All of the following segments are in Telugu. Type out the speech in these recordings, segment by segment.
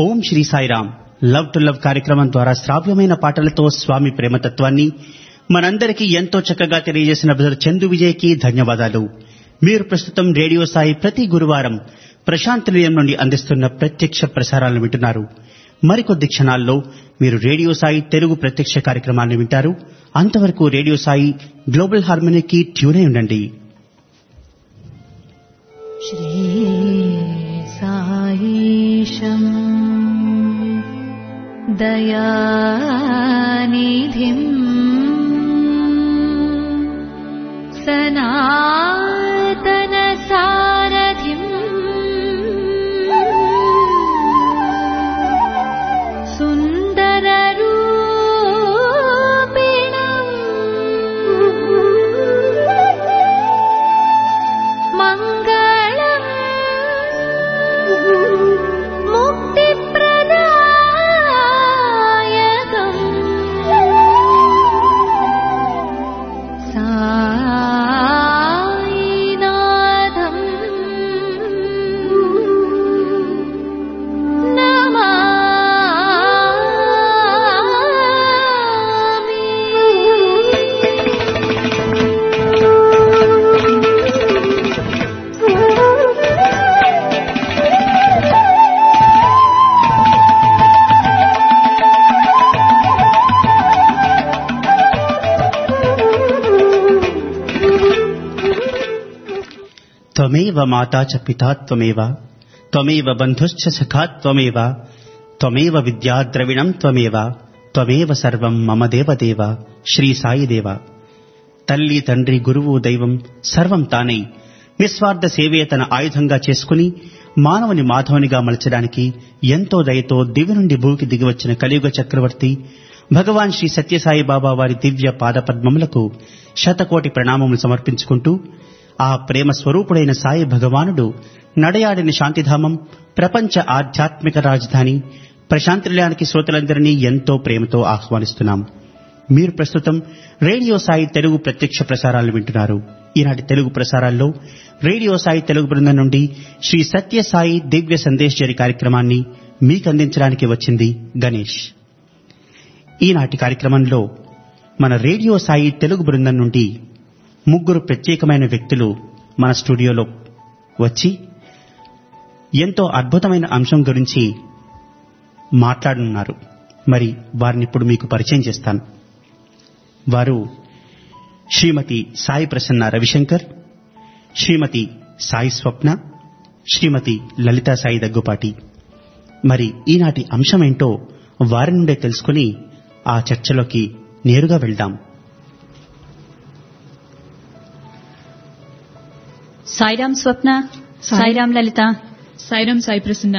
Om Shri Sairam love to love కార్యక్రమం ద్వారా శ్రావ్యమైన పాటలతో స్వామి ప్రేమతత్వాన్ని మనందరికీ ఎంతో చక్కగా తెలియజేసిన బ్రదర్ చందు విజయ్కి ధన్యవాదాలు మీరు ప్రస్తుతం రేడియో సాయి ప్రతి గురువారం ప్రశాంత్ నిలయం నుండి అందిస్తున్న ప్రత్యక్ష ప్రసారాలను వింటున్నారు మరికొద్ది క్షణాల్లో మీరు రేడియో సాయి తెలుగు ప్రత్యక్ష కార్యక్రమాలను వింటారు అంతవరకు రేడియో సాయి గ్లోబల్ హార్మోనీకి ట్యూనే ఉండండి श्रीसायीशम् दयानिधिम् सनातनसारथिम् सुन्दररूपिणम् मङ्गलम् मुक्तिप्रदायकम् सायिनाथम् త్వమేవ మాతా చ పితా త్వమేవ త్వమేవ బంధుశ్చ సఖా త్వమేవ త్వమేవ విద్యా ద్రవిణం త్వమేవ త్వమేవ సర్వం మమ దేవదేవ శ్రీ సాయి దేవ తల్లి తండ్రి గురువు దైవం సర్వం తానై నిస్వార్థ సేవే తన ఆయుధంగా చేసుకుని మానవుని మాధవునిగా మలచడానికి ఎంతో దయతో దివి నుండి భూమికి దిగివచ్చిన కలియుగ చక్రవర్తి భగవాన్ శ్రీ సత్యసాయి బాబా వారి దివ్య పాదపద్మములకు శతకోటి ప్రణామములు సమర్పించుకుంటూ ఆ ప్రేమ స్వరూపుడైన సాయి భగవానుడు నడయాడిన శాంతిధామం ప్రపంచ ఆధ్యాత్మిక రాజధాని ప్రశాంతిలయానికి శ్రోతలందరినీ ఎంతో ప్రేమతో ఆహ్వానిస్తున్నాం మీరు ప్రస్తుతం రేడియో సాయి తెలుగు ప్రత్యక్ష ప్రసారాలు వింటున్నారు ఈనాటి తెలుగు ప్రసారాల్లో రేడియో సాయి తెలుగు బృందం నుండి శ్రీ సత్య సాయి దివ్య సందేశ్ జరి కార్యక్రమాన్ని మీకు అందించడానికి వచ్చింది గణేష్ ఈనాటి కార్యక్రమంలో మన రేడియో సాయి తెలుగు బృందం నుండి ముగ్గురు ప్రత్యేకమైన వ్యక్తులు మన స్టూడియోలో వచ్చి ఎంతో అద్భుతమైన అంశం గురించి మాట్లాడనున్నారు మరి వారిని ఇప్పుడు మీకు పరిచయం చేస్తాను వారు శ్రీమతి సాయి ప్రసన్న రవిశంకర్ శ్రీమతి సాయి స్వప్న శ్రీమతి లలితా సాయి దగ్గుపాటి మరి ఈనాటి అంశం ఏంటో వారి నుండే తెలుసుకుని ఆ చర్చలోకి నేరుగా వెళ్దాం సాయిరామ్ స్వప్న సాయిరామ్ లలిత సాయిరామ్ సాయి ప్రసన్న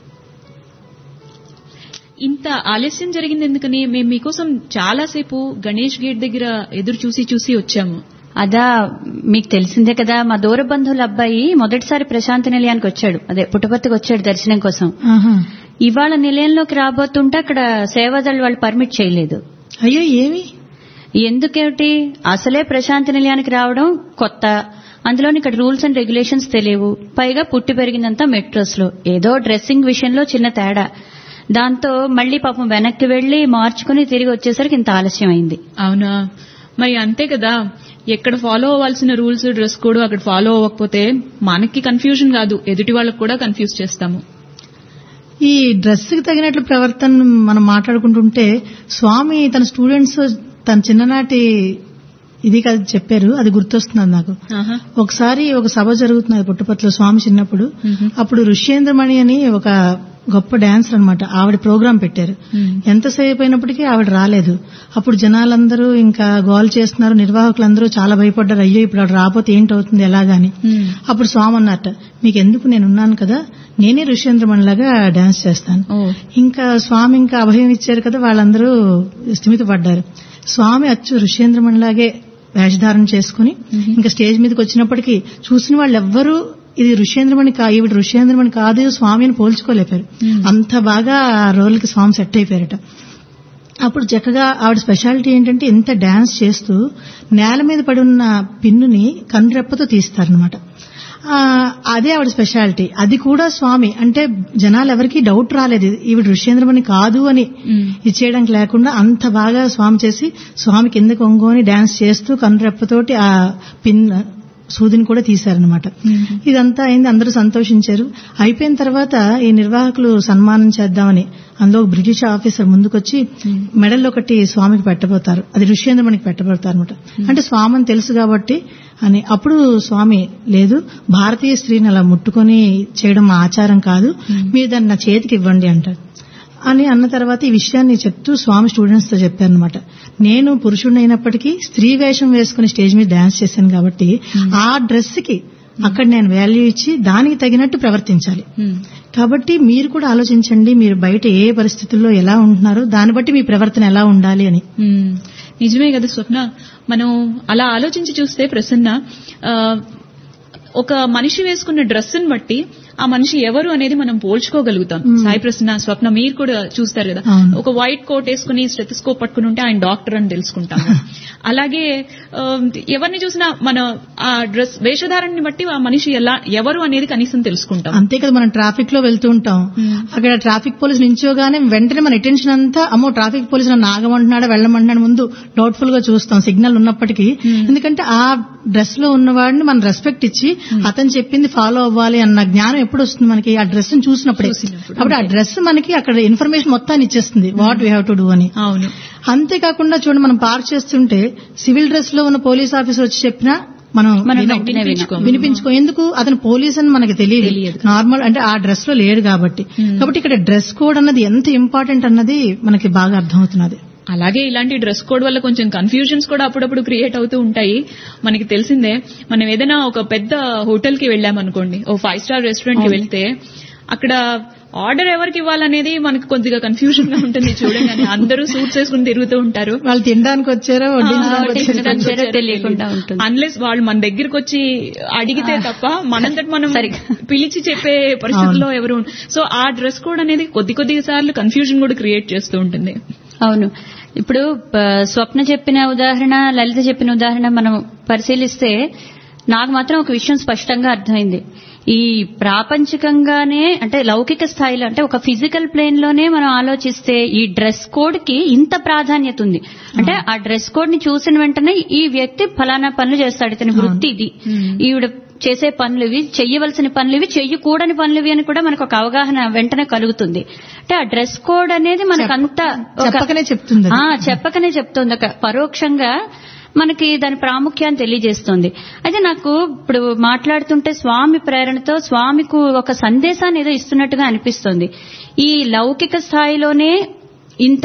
ఇంత ఆలస్యం జరిగింది ఎందుకని మేము మీకోసం చాలాసేపు గణేష్ గేట్ దగ్గర ఎదురు చూసి చూసి వచ్చాము అదా మీకు తెలిసిందే కదా మా దూర బంధువుల అబ్బాయి మొదటిసారి ప్రశాంతి నిలయానికి వచ్చాడు అదే పుట్టపర్తికి వచ్చాడు దర్శనం కోసం ఇవాళ నిలయంలోకి రాబోతుంటే అక్కడ సేవాదళ్ వాళ్ళు పర్మిట్ చేయలేదు అయ్యో ఏమి ఎందుకేమిటి అసలే ప్రశాంతి నిలయానికి రావడం కొత్త అందులోని ఇక్కడ రూల్స్ అండ్ రెగ్యులేషన్స్ తెలియవు పైగా పుట్టి పెరిగిందంతా మెట్రోస్ లో ఏదో డ్రెస్సింగ్ విషయంలో చిన్న తేడా దాంతో మళ్లీ పాపం వెనక్కి వెళ్లి మార్చుకుని తిరిగి వచ్చేసరికి ఇంత ఆలస్యం అయింది అవునా మరి అంతే కదా ఎక్కడ ఫాలో అవ్వాల్సిన రూల్స్ డ్రెస్ కోడ్ అక్కడ ఫాలో అవ్వకపోతే మనకి కన్ఫ్యూజన్ కాదు ఎదుటి వాళ్ళకి కూడా కన్ఫ్యూజ్ చేస్తాము ఈ డ్రెస్ కి తగినట్లు ప్రవర్తన మనం మాట్లాడుకుంటుంటే స్వామి తన స్టూడెంట్స్ తన చిన్ననాటి ఇది కాదు చెప్పారు అది గుర్తొస్తున్నది నాకు ఆహా. ఒకసారి ఒక సభ జరుగుతున్నది పుట్టపర్తిలో స్వామి చిన్నప్పుడు అప్పుడు ఋష్యేంద్రమణి అని ఒక గొప్ప డాన్సర్ అన్నమాట ఆవిడ ప్రోగ్రాం పెట్టారు ఎంతసేపు అయినప్పటికీ ఆవిడ రాలేదు అప్పుడు జనాలందరూ ఇంకా గోల్ చేస్తున్నారు నిర్వాహకులందరూ చాలా భయపడ్డారు అయ్యో ఇప్పుడు ఆవిడ రాకపోతే ఏంటవుతుంది ఎలాగాని అప్పుడు స్వామి అన్నట్ట మీకు ఎందుకు నేను ఉన్నాను కదా నేనే ఋష్యేంద్రమణిలాగా డాన్స్ చేస్తాను ఓ ఇంకా స్వామి ఇంకా అభయం ఇచ్చారు కదా వాళ్ళందరూ స్థిమితపడ్డారు స్వామి అచ్చు ఋష్యేంద్రమణిలాగే వేషధారణ చేసుకుని ఇంకా స్టేజ్ మీదకి వచ్చినప్పటికీ చూసిన వాళ్ళు ఎవ్వరూ ఇది ఋష్యేంద్రమణి కా ఈవిడ ఋష్యేంద్రమణి కాదు స్వామిని పోల్చుకోలేపారు అంత బాగా ఆ రోల్కి స్వామి సెట్ అయిపోయారట అప్పుడు చక్కగా ఆవిడ స్పెషాలిటీ ఏంటంటే ఎంత డాన్స్ చేస్తూ నేల మీద పడి ఉన్న పిన్నుని కన్రెప్పతో తీస్తారనమాట ఆ, అదే ఆవిడ స్పెషాలిటీ అది కూడా స్వామి అంటే జనాలు ఎవరికి డౌట్ రాలేదు ఈవిడ ఋష్యేంద్రమణి కాదు అని ఇచ్చేయడానికి లేకుండా అంత బాగా స్వామి చేసి స్వామి కిందకి ఒంగోని డాన్స్ చేస్తూ కనురెప్పతోటి ఆ పిన్ సూదిని కూడా తీశారనమాట ఇదంతా అయింది అందరూ సంతోషించారు అయిపోయిన తర్వాత ఈ నిర్వాహకులు సన్మానం చేద్దామని అందులో ఒక బ్రిటిష్ ఆఫీసర్ ముందుకొచ్చి మెడల్ ఒకటి స్వామికి పెట్టబోతారు అది ఋష్యేంద్రమణికి పెట్టబోతారు అనమాట అంటే స్వామి అని తెలుసు కాబట్టి అని అప్పుడు స్వామి లేదు భారతీయ స్త్రీని అలా ముట్టుకొని చేయడం మా ఆచారం కాదు మీరు దాన్ని నా చేతికి ఇవ్వండి అంటారు అని అన్న తర్వాత ఈ విషయాన్ని చెప్తూ స్వామి స్టూడెంట్స్ తో చెప్పారనమాట నేను పురుషుడిని అయినప్పటికీ స్త్రీ వేషం వేసుకుని స్టేజ్ మీద డాన్స్ చేశాను కాబట్టి ఆ డ్రెస్ కి అక్కడ నేను వాల్యూ ఇచ్చి దానికి తగినట్టు ప్రవర్తించాలి కాబట్టి మీరు కూడా ఆలోచించండి మీరు బయట ఏ పరిస్థితుల్లో ఎలా ఉంటున్నారో దాన్ని బట్టి మీ ప్రవర్తన ఎలా ఉండాలి అని మ్మ్. నిజమే కదా స్వప్న మనం అలా ఆలోచించి చూస్తే ప్రసన్న ఆ, ఒక మనిషి వేసుకున్న డ్రెస్ ని బట్టి ఆ మనిషి ఎవరు అనేది మనం పోల్చుకోగలుగుతాం సాయి ప్రసన్న స్వప్న మీరు కూడా చూస్తారు కదా అవును. ఒక వైట్ కోట్ వేసుకుని స్టెథోస్కోప్ పట్టుకుని ఉంటే ఆయన డాక్టర్ అని తెలుసుకుంటాం అలాగే ఆ, ఎవరిని చూసినా మన ఆ డ్రెస్ వేషధారణని బట్టి ఆ మనిషి ఎలా ఎవరు అనేది కనీసం తెలుసుకుంటాం అంతే కదా మనం ట్రాఫిక్ లో వెళ్తూ ఉంటాం Hmm. అక్కడ ట్రాఫిక్ పోలీస్ నించోగానే వెంటనే మన అటెన్షన్ అంతా అమ్మో ట్రాఫిక్ పోలీస్ నన్ను ఆగమంటున్నాడా వెళ్ళమంటున్నాడు ముందు డౌట్ఫుల్ గా చూస్తాం సిగ్నల్ ఉన్నప్పటికీ ఎందుకంటే ఆ డ్రెస్ లో ఉన్నవాడిని మనం రెస్పెక్ట్ ఇచ్చి అతను చెప్పింది ఫాలో అవ్వాలి అన్న జ్ఞానం ఎప్పుడు వస్తుంది మనకి ఆ డ్రెస్ ని చూసినప్పుడే చూసినప్పుడు, కాబట్టి ఆ డ్రెస్ మనకి అక్కడ ఇన్ఫర్మేషన్ మొత్తాన్ని ఇచ్చేస్తుంది what we have to do అని అవును అంతేకాకుండా చూడండి మనం పార్క్ చేస్తుంటే సివిల్ డ్రెస్ లో ఉన్న పోలీస్ ఆఫీసర్ వచ్చి చెప్పినా మనం మనం వినం. వెంటనే వినం. వినిపించుకోం. వినిపించుకో ఎందుకు అతను పోలీస్ అని మనకి తెలియదు తెలియదు. నార్మల్ అంటే ఆ డ్రెస్ లో లేడు కాబట్టి కాబట్టి ఇక్కడ డ్రెస్ కోడ్ అన్నది ఎంత ఇంపార్టెంట్ అన్నది మనకి బాగా అర్థమవుతున్నది అలాగే ఇలాంటి డ్రెస్ కోడ్ వల్ల కొంచెం కన్ఫ్యూజన్స్ కూడా అప్పుడప్పుడు క్రియేట్ అవుతూ ఉంటాయి మనకి తెలిసిందే మనం ఏదైనా ఒక పెద్ద హోటల్ కి వెళ్ళామనుకోండి ఓ ఫైవ్ స్టార్ రెస్టారెంట్ కి వెళ్తే అక్కడ ఆర్డర్ ఎవరికి ఇవ్వాలనేది మనకు కొద్దిగా కన్ఫ్యూజన్ గా ఉంటుంది చూడండి అందరూ సూట్స్ వేసుకుని తిరుగుతూ ఉంటారు వాళ్ళు తినడానికి వచ్చారో వడ్డించడానికి వచ్చారో వడ్డించడానికి వచ్చారో తెలియకుండా ఉంటుంది. అన్లెస్ వాళ్ళు మన దగ్గరికి వచ్చి అడిగితే తప్ప మనంతటి మనం సరిగ్గా. పిలిచి చెప్పే పరిస్థితిలో ఎవరు ఉండ- సో ఆ డ్రెస్ కోడ్ అనేది కొద్ది కొద్ది సార్లు కన్ఫ్యూజన్ కూడా క్రియేట్ చేస్తూ ఉంటుంది అవును ఇప్పుడు ప- స్వప్న చెప్పిన ఉదాహరణ లలిత చెప్పిన ఉదాహరణ మనం పరిశీలిస్తే నాకు మాత్రం ఒక విషయం స్పష్టంగా అర్థమైంది ఈ ప్రాపంచికంగానే అంటే లౌకిక స్థాయిలో అంటే ఒక ఫిజికల్ ప్లేన్ లోనే మనం ఆలోచిస్తే ఈ డ్రెస్ కోడ్ కి ఇంత ప్రాధాన్యత ఉంది అంటే ఆ డ్రెస్ కోడ్ ని చూసిన వెంటనే ఈ వ్యక్తి ఫలానా పనులు చేస్తాడు ఇతని వృత్తి ఇది ఈవిడ చేసే పనులు ఇవి చెయ్యవలసిన పనులు ఇవి చెయ్యకూడని పనులు ఇవి అని కూడా మనకు ఒక అవగాహన వెంటనే కలుగుతుంది అంటే ఆ డ్రెస్ కోడ్ అనేది మనకంత ఒక- చెప్పకనే చెప్తుంది అది. ఆ చెప్పకనే చెప్తుంది ఒక పరోక్షంగా మనకి దాని ప్రాముఖ్యాన్ని తెలియజేస్తుంది అయితే నాకు ఇప్పుడు మాట్లాడుతుంటే స్వామి ప్రేరణతో స్వామికు ఒక సందేశాన్ని ఏదో ఇస్తున్నట్టుగా అనిపిస్తుంది ఈ లౌకిక స్థాయిలోనే ఇంత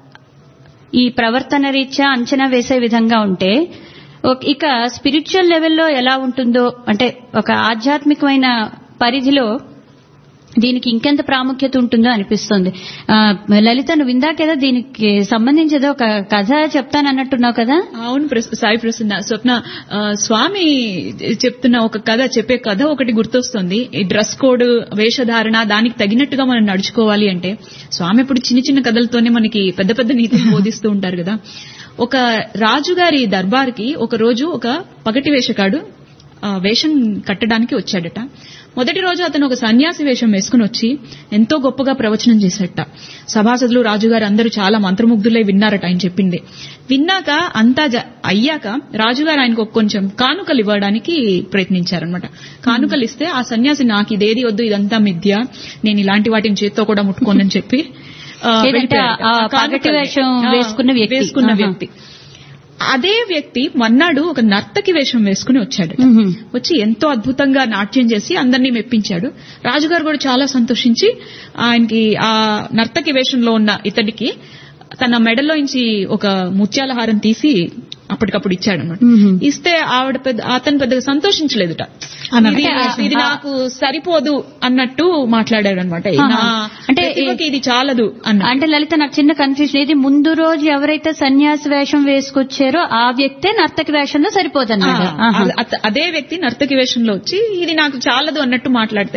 ఈ ప్రవర్తన రీత్యా అంచనా వేసే విధంగా ఉంటే ఒక- ఇక స్పిరిచువల్ లెవెల్లో ఎలా ఉంటుందో అంటే ఒక ఆధ్యాత్మికమైన పరిధిలో దీనికి ఇంకెంత ప్రాముఖ్యత ఉంటుందో అనిపిస్తుంది ఆ, లలిత నువ్వు ఇందాకేదో దీనికి సంబంధించేదో ఒక కథ చెప్తానన్నట్టున్నావు కదా అవును ప్రస్- సాయి ప్రసన్న స్వప్న ఆ, స్వామి చెప్తున్న ఒక కథ చెప్పే కథ ఒకటి గుర్తొస్తుంది ఈ డ్రెస్ కోడ్ వేషధారణ దానికి తగినట్టుగా మనం నడుచుకోవాలి అంటే స్వామి ఇప్పుడు చిన్న చిన్న కథలతోనే మనకి పెద్ద పెద్ద నీతిని బోధిస్తూ ఉంటారు కదా ఒక రాజుగారి దర్బార్కి ఒక రోజు ఒక పగటి వేషకాడు ఆ, వేషం కట్టడానికి వచ్చాడట మొదటి రోజు అతను ఒక సన్యాసి వేషం వేసుకుని వచ్చి ఎంతో గొప్పగా ప్రవచనం చేశాడట సభాసదులు రాజుగారు అందరూ చాలా మంత్రముగ్ధులై విన్నారట ఆయన చెప్పింది విన్నాక అంతా జ- అయ్యాక రాజుగారు ఆయనకు ఒక కొంచెం కానుకలు ఇవ్వడానికి ప్రయత్నించారనమాట కానుకలు ఇస్తే ఆ సన్యాసి నాకు ఇదేది వద్దు ఇదంతా మిథ్య నేను ఇలాంటి వాటిని చేత్తో కూడా ముట్టుకోనని చెప్పి ఆ, ఏదంటే వెళ్ళిపోయాడట. ఆ ఆ పగటి కానుకల్ని. వేషం ఆ, వేసుకున్న వ్యక్తి. వేసుకున్న ఆహా. వ్యక్తి అదే వ్యక్తి మన్నాడు ఒక నర్తకి వేషం వేసుకుని వచ్చాడు మ్మ్. వచ్చి ఎంతో అద్భుతంగా నాట్యం చేసి అందరినీ మెప్పించాడు రాజుగారు కూడా చాలా సంతోషించి ఆయనకి ఆ నర్తకి వేషంలో ఉన్న ఇతడికి తన మెడలోంచి ఒక ముత్యాల హారం తీసి అప్పటికప్పుడు ఇచ్చాడు అనమాట మ్మ్. ఇస్తే ఆవిడ పెద్ద అతను పెద్దగా సంతోషించలేదుట ఆ నర్తకి ఇది- వేషం. ఇది నాకు సరిపోదు అన్నట్టు మాట్లాడాడు అనమాట ఆహా. అంటే అంటే ఇది చాలదు అన్న అంటే లలిత నాకు చిన్న కన్ఫ్యూజన్ ఇది ముందు రోజు ఎవరైతే సన్యాసి వేషం వేసుకొచ్చారో ఆ వ్యక్తే నర్తకి వేషంలో సరిపోదన్నాడు ఆ, అద- అత- అదే వ్యక్తి నర్తకి వేషంలో వచ్చి ఇది నాకు చాలదు అన్నట్టు మాట్లాడితే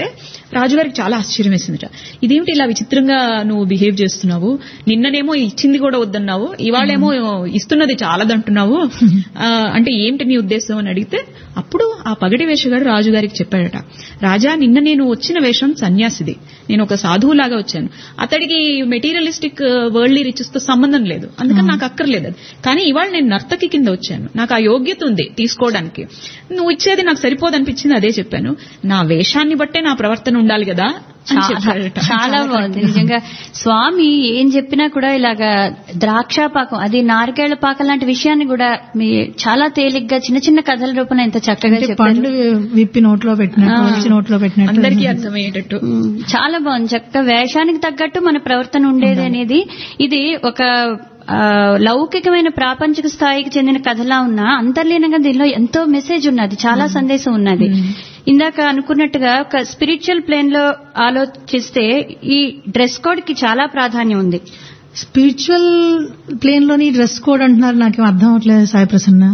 రాజుగారికి చాలా ఆశ్చర్యం వేసిందిట ఇదేమిటి ఇలా విచిత్రంగా నువ్వు బిహేవ్ చేస్తున్నావు నిన్ననేమో ఇచ్చింది కూడా వద్దన్నావు ఇవాళేమో ఇస్తున్నది చాలదంటున్నావు ఆ, అంటే ఏంటి నీ ఉద్దేశం అని అడిగితే అప్పుడు ఆ పగటి వేషగాడు రాజుగారికి చెప్పాడట రాజా నిన్న నేను వచ్చిన వేషం సన్యాసిది నేను ఒక సాధువులాగా వచ్చాను అతడికి మెటీరియలిస్టిక్ వరల్డ్లీ రిచెస్ తో సంబంధం లేదు అందుకని నాకు అక్కర్లేదు అది కానీ ఇవాళ నేను నర్తకి కింద వచ్చాను నాకు ఆ యోగ్యత ఉంది తీసుకోవడానికి నువ్వు ఇచ్చేది నాకు సరిపోదనిపించింది అదే చెప్పాను నా వేషాన్ని బట్టే నా ప్రవర్తన ఉండాలి కదా అని చాలా చెప్పాడట చాలా బాగుంది నిజంగా స్వామి ఏం చెప్పినా కూడా ఇలాగా ద్రాక్ష పాకం అది నారికేళ్ల పాకం లాంటి విషయాన్ని కూడా మీ చాలా తేలిగ్గా చిన్న చిన్న కథల రూపంలో ఎంత చక్కగా అంటే చెప్పారు పండు విప్పి నోట్లో పెట్టినట్టు ఒలిచి నోట్లో పెట్టినట్టు అందరికీ అర్థమయ్యేటట్టు ఉమ్, చాలా బాగుంది చక్కగా వేషానికి తగ్గట్టు మన ప్రవర్తన ఉండేది అనేది ఇది ఒక ఆ, లౌకికమైన ప్రాపంచిక స్థాయికి చెందిన కథలా ఉన్నా అంతర్లీనంగా దీనిలో ఎంతో మెసేజ్ ఉన్నది చాలా సందేశం ఉన్నది ఇందాక అనుకున్నట్టుగా ఒక స్పిరిచువల్ ప్లేన్ లో ఆలోచిస్తే ఈ డ్రెస్ కోడ్ కి చాలా ప్రాధాన్యం ఉంది స్పిరిచువల్ ప్లేన్ లోని డ్రెస్ కోడ్ అంటున్నారు నాకేం అర్థం అవట్లేదు సాయి ప్రసన్న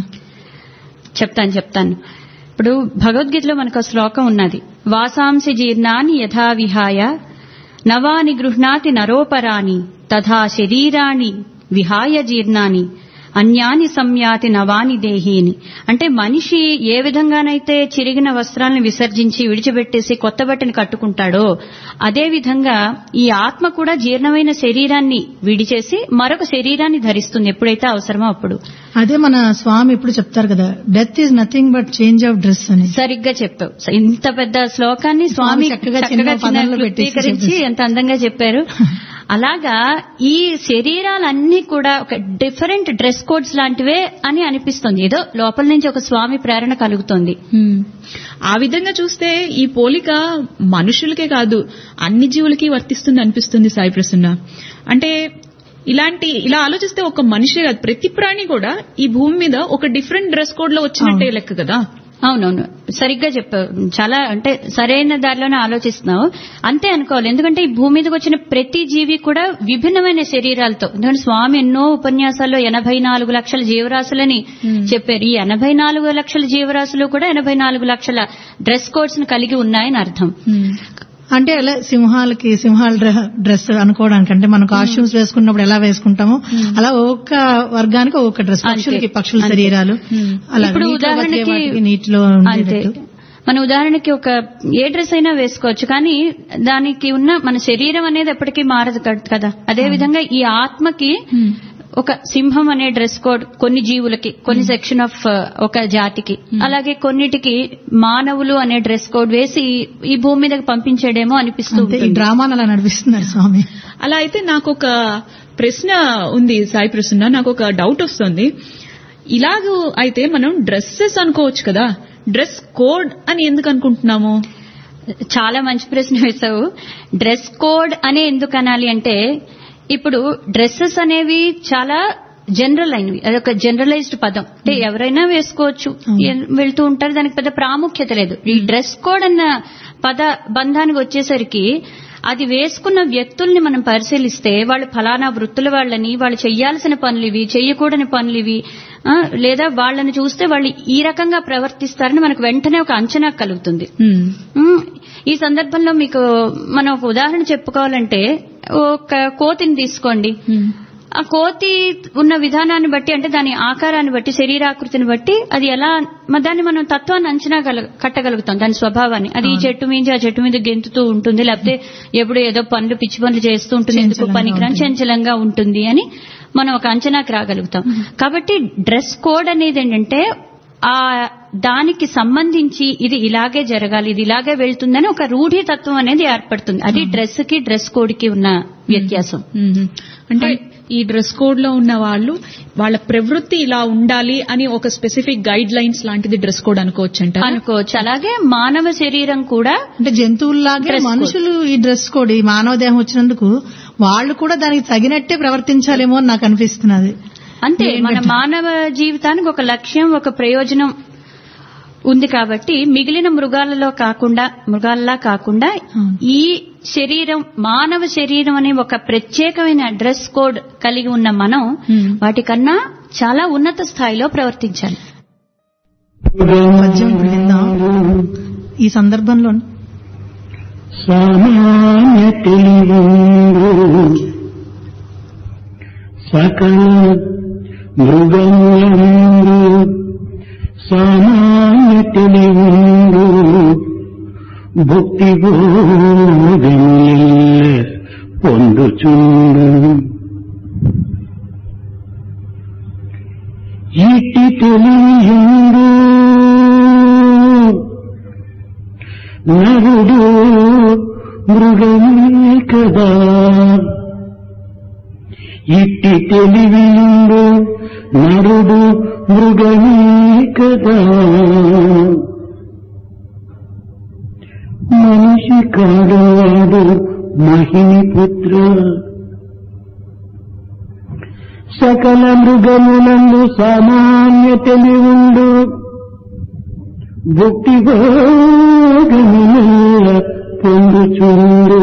చెప్తాను చెప్తాను ఇప్పుడు భగవద్గీతలో మనకు ఒక శ్లోకం ఉన్నది వాసాంసి జీర్ణాని యథా విహాయ నవాని గృహ్ణాతి నరోపరాని తథా శరీరాణి విహాయ జీర్ణాని అన్యాని సంయాతి నవాని దేహీని అంటే మనిషి ఏ విధంగానైతే చిరిగిన వస్త్రాలను విసర్జించి విడిచిపెట్టేసి కొత్త బట్టని కట్టుకుంటాడో అదే విధంగా ఈ ఆత్మ కూడా జీర్ణమైన శరీరాన్ని విడిచేసి మరొక శరీరాన్ని ధరిస్తుంది ఎప్పుడైతే అవసరమో అప్పుడు అదే మన స్వామి ఇప్పుడు చెప్తారు కదా death is nothing but change of dress అని సరిగ్గా చెప్పావు సో ఇంత పెద్ద శ్లోకాన్ని స్వామి చక్కగా చక్కగా చిన్న చిన్న పదంలో పెట్టేసి క్లుప్తీకరించి చెప్పేసి. ఎంత అందంగా చెప్పారు అలాగా ఈ శరీరాలన్నీ కూడా ఒక డిఫరెంట్ డ్రెస్ కోడ్స్ లాంటివే అని అనిపిస్తుంది ఏదో లోపల నుంచి ఒక స్వామి ప్రేరణ కలుగుతోంది హ్మ్. ఆ విధంగా చూస్తే ఈ పోలిక మనుషులకే కాదు అన్ని జీవులకి వర్తిస్తుంది అనిపిస్తుంది సాయి ప్రసన్న అంటే ఇలాంటి ఇలా ఆలోచిస్తే ఒక మనిషే కాదు ప్రతి ప్రాణి కూడా ఈ భూమి మీద ఒక డిఫరెంట్ డ్రెస్ కోడ్ లో వచ్చినట్టే లెక్క కదా అవునవును సరిగ్గా చెప్పావు చాలా అంటే సరైన దారిలోనే ఆలోచిస్తున్నావు అంతే అనుకోవాలి ఎందుకంటే ఈ భూమి మీదకి వచ్చిన ప్రతి జీవి కూడా విభిన్నమైన శరీరాలతో ఎందుకంటే స్వామి ఎన్నో ఉపన్యాసాల్లో ఎనభై నాలుగు లక్షల జీవరాశులని చెప్పారు ఈ ఎనభై నాలుగు లక్షల జీవరాశులు కూడా ఎనభై నాలుగు లక్షల డ్రెస్ కోడ్స్ ను కలిగి ఉన్నాయని అర్థం అంటే అలా సింహాలకి సింహాల డ్రె- డ్రెస్ అనుకోవడానికి అంటే మనం కాస్ట్యూమ్స్ వేసుకున్నప్పుడు ఎలా వేసుకుంటామో అలా ఒక్కొక్క వర్గానికి ఒక్కొక్క డ్రెస్ పక్షులకి పక్షుల శరీరాలు అలా ఇప్పుడు నీటిలో బతికే ఉదాహరణకి వాటికి నీటిలో అంతే ఉండేటట్టు మన ఉదాహరణకి ఒక ఏ డ్రెస్ అయినా వేసుకోవచ్చు కానీ దానికి ఉన్న మన శరీరం అనేది ఎప్పటికీ మారదు కద- కదా అదే విధంగా ఈ ఆత్మకి ఒక సింహం అనే డ్రెస్ కోడ్ కొన్ని జీవులకి కొన్ని సెక్షన్ ఆఫ్ ఒక జాతికి అలాగే కొన్నిటికి మానవులు అనే డ్రెస్ కోడ్ వేసి ఈ భూమి మీదకి పంపించేడేమో అనిపిస్తూ అంతే ఈ ఉంటుంది డ్రామాను అలా నడిపిస్తున్నారు స్వామి అలా అయితే నాకు ఒక ప్రశ్న ఉంది సాయి ప్రసన్న నాకు ఒక డౌట్ వస్తుంది ఇలాగూ అయితే మనం డ్రెస్సెస్ అనుకోవచ్చు కదా డ్రెస్ కోడ్ అని ఎందుకు అనుకుంటున్నాము చాలా మంచి ప్రశ్న వేశావు డ్రెస్ కోడ్ అనే ఎందుకు అనాలి అంటే ఇప్పుడు డ్రెస్సెస్ అనేవి చాలా జనరల్ అయినవి అదొక జనరలైజ్డ్ పదం అంటే ఎవరైనా వేసుకోవచ్చు ఎ- వెళ్తూ ఉంటారు దానికి పెద్ద ప్రాముఖ్యత లేదు ఈ డ్రెస్ కోడ్ అన్న పద బంధానికి వచ్చేసరికి అది వేసుకున్న వ్యక్తుల్ని మనం పరిశీలిస్తే వాళ్ళు ఫలానా వృత్తుల వాళ్ళని వాళ్ళు చెయ్యాల్సిన పనులు ఇవి చెయ్యకూడని పనులు ఇవి ఆ, లేదా వాళ్ళని చూస్తే వాళ్ళు ఈ రకంగా ప్రవర్తిస్తారని మనకు వెంటనే ఒక అంచనా కలుగుతుంది మ్మ్. ఈ సందర్భంలో మీకు మనం ఒక ఉదాహరణ చెప్పుకోవాలంటే ఒక కోతిని తీసుకోండి ఆ కోతి ఉన్న విధానాన్ని బట్టి అంటే దాని ఆకారాన్ని బట్టి శరీరాకృతిని బట్టి అది ఎలా మ- దాన్ని మనం తత్వాన్ని అంచనా గల- కట్టగలుగుతాం దాని స్వభావాన్ని అది ఈ చెట్టు మీద ఆ చెట్టు మీద గెంతుతూ ఉంటుంది లేకపోతే ఎప్పుడు ఏదో పనులు పిచ్చి పనులు చేస్తూ ఉంటుంది ఎందుకు చంచలంగా పనికిరాని చంచలంగా ఉంటుంది అని మనం ఒక అంచనాకి రాగలుగుతాం కాబట్టి డ్రెస్ కోడ్ అనేది ఏంటంటే ఆ దానికి సంబంధించి ఇది ఇలాగే జరగాలి ఇది ఇలాగే వెళ్తుందని ఒక రూఢి తత్వం అనేది ఏర్పడుతుంది అది డ్రెస్ కి డ్రెస్ కోడ్ కి ఉన్న వ్యత్యాసం మ్మ్. అంటే ఈ డ్రెస్ కోడ్ లో ఉన్న వాళ్ళు వాళ్ళ ప్రవృత్తి ఇలా ఉండాలి అని ఒక స్పెసిఫిక్ గైడ్ లైన్స్ లాంటిది డ్రెస్ కోడ్ అనుకోవచ్చు అంట అనుకోవచ్చు అలాగే మానవ శరీరం కూడా అంటే జంతువుల్లాగే Dress code. మనుషులు ఈ డ్రెస్ కోడ్ ఈ మానవ దేహం వచ్చినందుకు వాళ్ళు కూడా దానికి తగినట్టే ప్రవర్తించాలేమో అని నాకు అనిపిస్తున్నది అంతే మన మానవ జీవితానికి ఒక లక్ష్యం ఒక ప్రయోజనం ఉంది కాబట్టి మిగిలిన మృగాలలో కాకుండా మృగాలలా కాకుండా ఈ శరీరం మానవ శరీరం అనే ఒక ప్రత్యేకమైన డ్రెస్ కోడ్ కలిగి ఉన్న మనం వాటికన్నా చాలా ఉన్నత స్థాయిలో ప్రవర్తించాలి పద్యం ఇప్పుడు విందాం ఈ సందర్భంలో సామాన్య తెలివుండు సకల మృగములందు సామాన్య తెలివుండు భక్తి భోగములెల్ల పొందుచుండు ఇట్టి తెలివియుండు నరుడు మృగమే కదా ఇట్టి తెలివియుండు నరుడు మృగమే కదా మనిషి కాడువాడు మహిళ పుత్ర సకల మృగమునందు సామాన్య తెలివుండు భక్తి భోగముల పొందుచుండు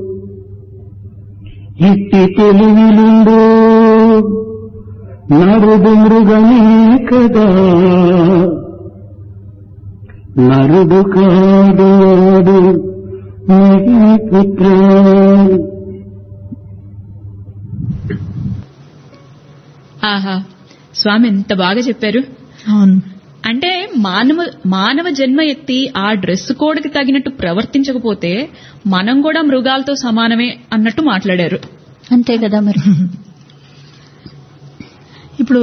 ఇట్టి తెలివిలుండు నరుడు మృగమే కదా నరుడు కాడు వాడు మహిళ పుత్ర ఆహా స్వామి ఎంత బాగా చెప్పారు అవును అంటే మానవ మానవ జన్మ ఎత్తి ఆ డ్రెస్ కోడ్కి తగినట్టు ప్రవర్తించకపోతే మనం కూడా మృగాలతో సమానమే అన్నట్టు మాట్లాడారు అంతే కదా మరి ఇప్పుడు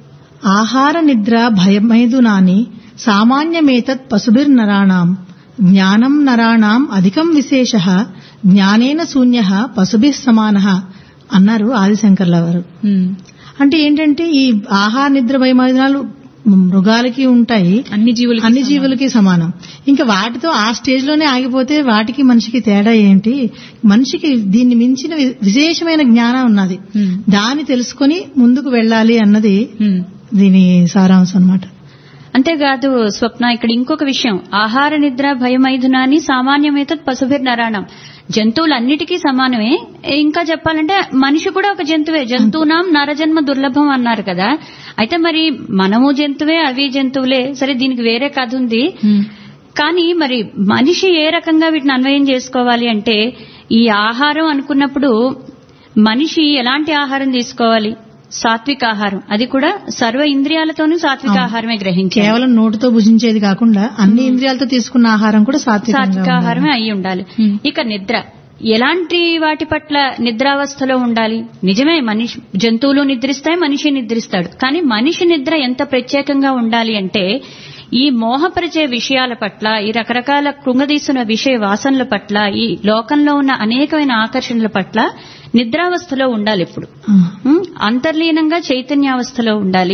ఆహార నిద్ర భయమైదు నాని సామాన్యమేతత్ పశుభిర్నరాణాం జ్ఞానం నరాణాం అధికం విశేష జ్ఞానేన శూన్య పశుభిః సమాన అన్నారు ఆదిశంకర్ల వారు ఉమ్. అంటే ఏంటంటే ఈ ఆహార నిద్ర భయమైదునాలు మృగాలకి ఉంటాయి అన్ని జీవులకి అన్ని జీవులకి సమానం ఇంకా వాటితో ఆ స్టేజ్ లోనే ఆగిపోతే వాటికి మనిషికి తేడా ఏంటి మనిషికి దీన్ని మించిన వి- విశేషమైన జ్ఞానం ఉన్నది ఉమ్. దాన్ని తెలుసుకొని ముందుకు వెళ్ళాలి అన్నది ఉమ్. దీని సారాంశం అన్నమాట అంతేకాదు స్వప్న ఇక్కడ ఇంకొక విషయం ఆహార నిద్ర భయమైదునాని సామాన్యమేతత్ పశుభిర్ నరాణం జంతువులన్నిటికీ సమానమే ఇంకా చెప్పాలంటే మనిషి కూడా ఒక జంతువే జంతువునాం నరజన్మ దుర్లభం అన్నారు కదా అయితే మరి మనము జంతువే అవి జంతువులే సరే దీనికి వేరే కథ ఉంది ఉమ్. కానీ మరి మనిషి ఏ రకంగా వీటిని అన్వయం చేసుకోవాలి అంటే ఈ ఆహారం అనుకున్నప్పుడు మనిషి ఎలాంటి ఆహారం తీసుకోవాలి సాత్విక ఆహారం అది కూడా సర్వ ఇంద్రియాలతోనూ సాత్విక అవును. ఆహారమే గ్రహించాలి కేవలం నోటితో భుజించేది కాకుండా అన్ని ఇంద్రియాలతో తీసుకున్న ఆహారం కూడా సాత్విక సాత్విక ఆహారమే అయి ఉండాలి Hmm. ఇక నిద్ర ఎలాంటి వాటి పట్ల నిద్రావస్థలో ఉండాలి నిజమే మనిషి జంతువులు నిద్రిస్తాయి మనిషి నిద్రిస్తాడు కానీ మనిషి నిద్ర ఎంత ప్రత్యేకంగా ఉండాలి అంటే ఈ మోహపరిచే విషయాల పట్ల ఈ రకరకాల కృంగదీస్తున్న విషయ వాసనల పట్ల ఈ లోకంలో ఉన్న అనేకమైన ఆకర్షణల పట్ల నిద్రావస్థలో ఉండాలి ఇప్పుడు ఉమ్, అంతర్లీనంగా చైతన్యావస్థలో ఉండాలి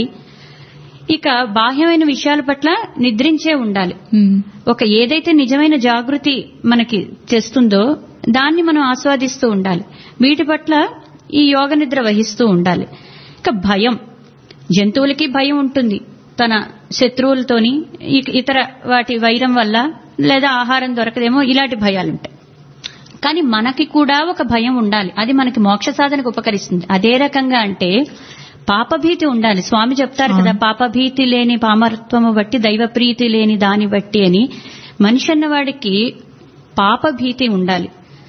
ఇక బాహ్యమైన విషయాల పట్ల నిద్రించే ఉండాలి ఉమ్. ఒక ఏదైతే నిజమైన జాగృతి మనకి తెస్తుందో దాన్ని మనం ఆస్వాదిస్తూ ఉండాలి వీటి పట్ల ఈ యోగ నిద్ర వహిస్తూ ఉండాలి ఇక భయం జంతువులకి భయం ఉంటుంది తన శత్రువులతోని ఇక- ఇతర వాటి వైరం వల్ల లేదా ఆహారం దొరకదేమో ఇలాంటి భయాలుంటాయి కానీ మనకి కూడా ఒక భయం ఉండాలి అది మనకి మోక్ష సాధనకు ఉపకరిస్తుంది అదే రకంగా అంటే పాపభీతి ఉండాలి స్వామి చెప్తారు కదా పాపభీతి లేని పామరత్వము బట్టి దైవ ప్రీతి లేని దాని బట్టి అని మనిషి అన్నవాడికి పాపభీతి ఉండాలి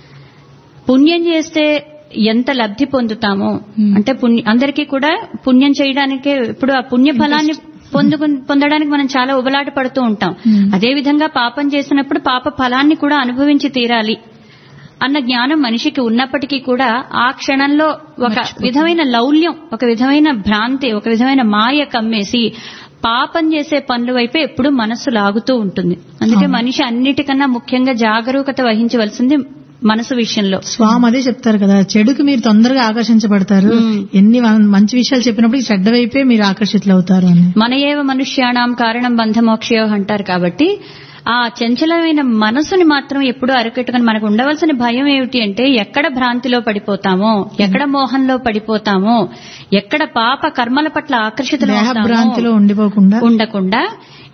పుణ్యం చేస్తే ఎంత లబ్ధి పొందుతామో అంటే పుణ్య అందరికీ కూడా పుణ్యం చేయడానికే ఇప్పుడు ఆ పుణ్య ఫలాన్ని పొందుకు పొందడానికి మనం చాలా ఉబలాట పడుతూ ఉంటాం అదే విధంగా పాపం చేసినప్పుడు పాప ఫలాన్ని కూడా అనుభవించి తీరాలి అన్న జ్ఞానం మనిషికి ఉన్నప్పటికీ కూడా ఆ క్షణంలో ఒక విధమైన లౌల్యం ఒక విధమైన భ్రాంతి ఒక విధమైన మాయ కమ్మేసి పాపం చేసే పనుల వైపే ఎప్పుడు మనస్సు లాగుతూ ఉంటుంది అందుకే మనిషి అన్నిటికన్నా ముఖ్యంగా జాగరూకత వహించవలసింది మనసు విషయంలో స్వామి అదే చెప్తారు కదా చెడుకు మీరు తొందరగా ఆకర్షించబడతారు మ్మ్. ఎన్ని మ- మంచి విషయాలు చెప్పినప్పుడు ఈ చెడ్డ వైపే మీరు ఆకర్షితులు అవుతారు అని మన ఏవ మనుష్యాణం కారణం బంధమోక్షయో అంటారు కాబట్టి ఆ చంచలమైన మనసుని మాత్రం ఎప్పుడూ అరకెట్టుకుని మనకు ఉండవలసిన భయం ఏమిటి అంటే ఎక్కడ భ్రాంతిలో పడిపోతామో ఎక్కడ మోహంలో పడిపోతామో ఎక్కడ పాప కర్మల పట్ల ఆకర్షితులు దేహభ్రాంతిలో ఉండిపోకుండా ఉండకుండా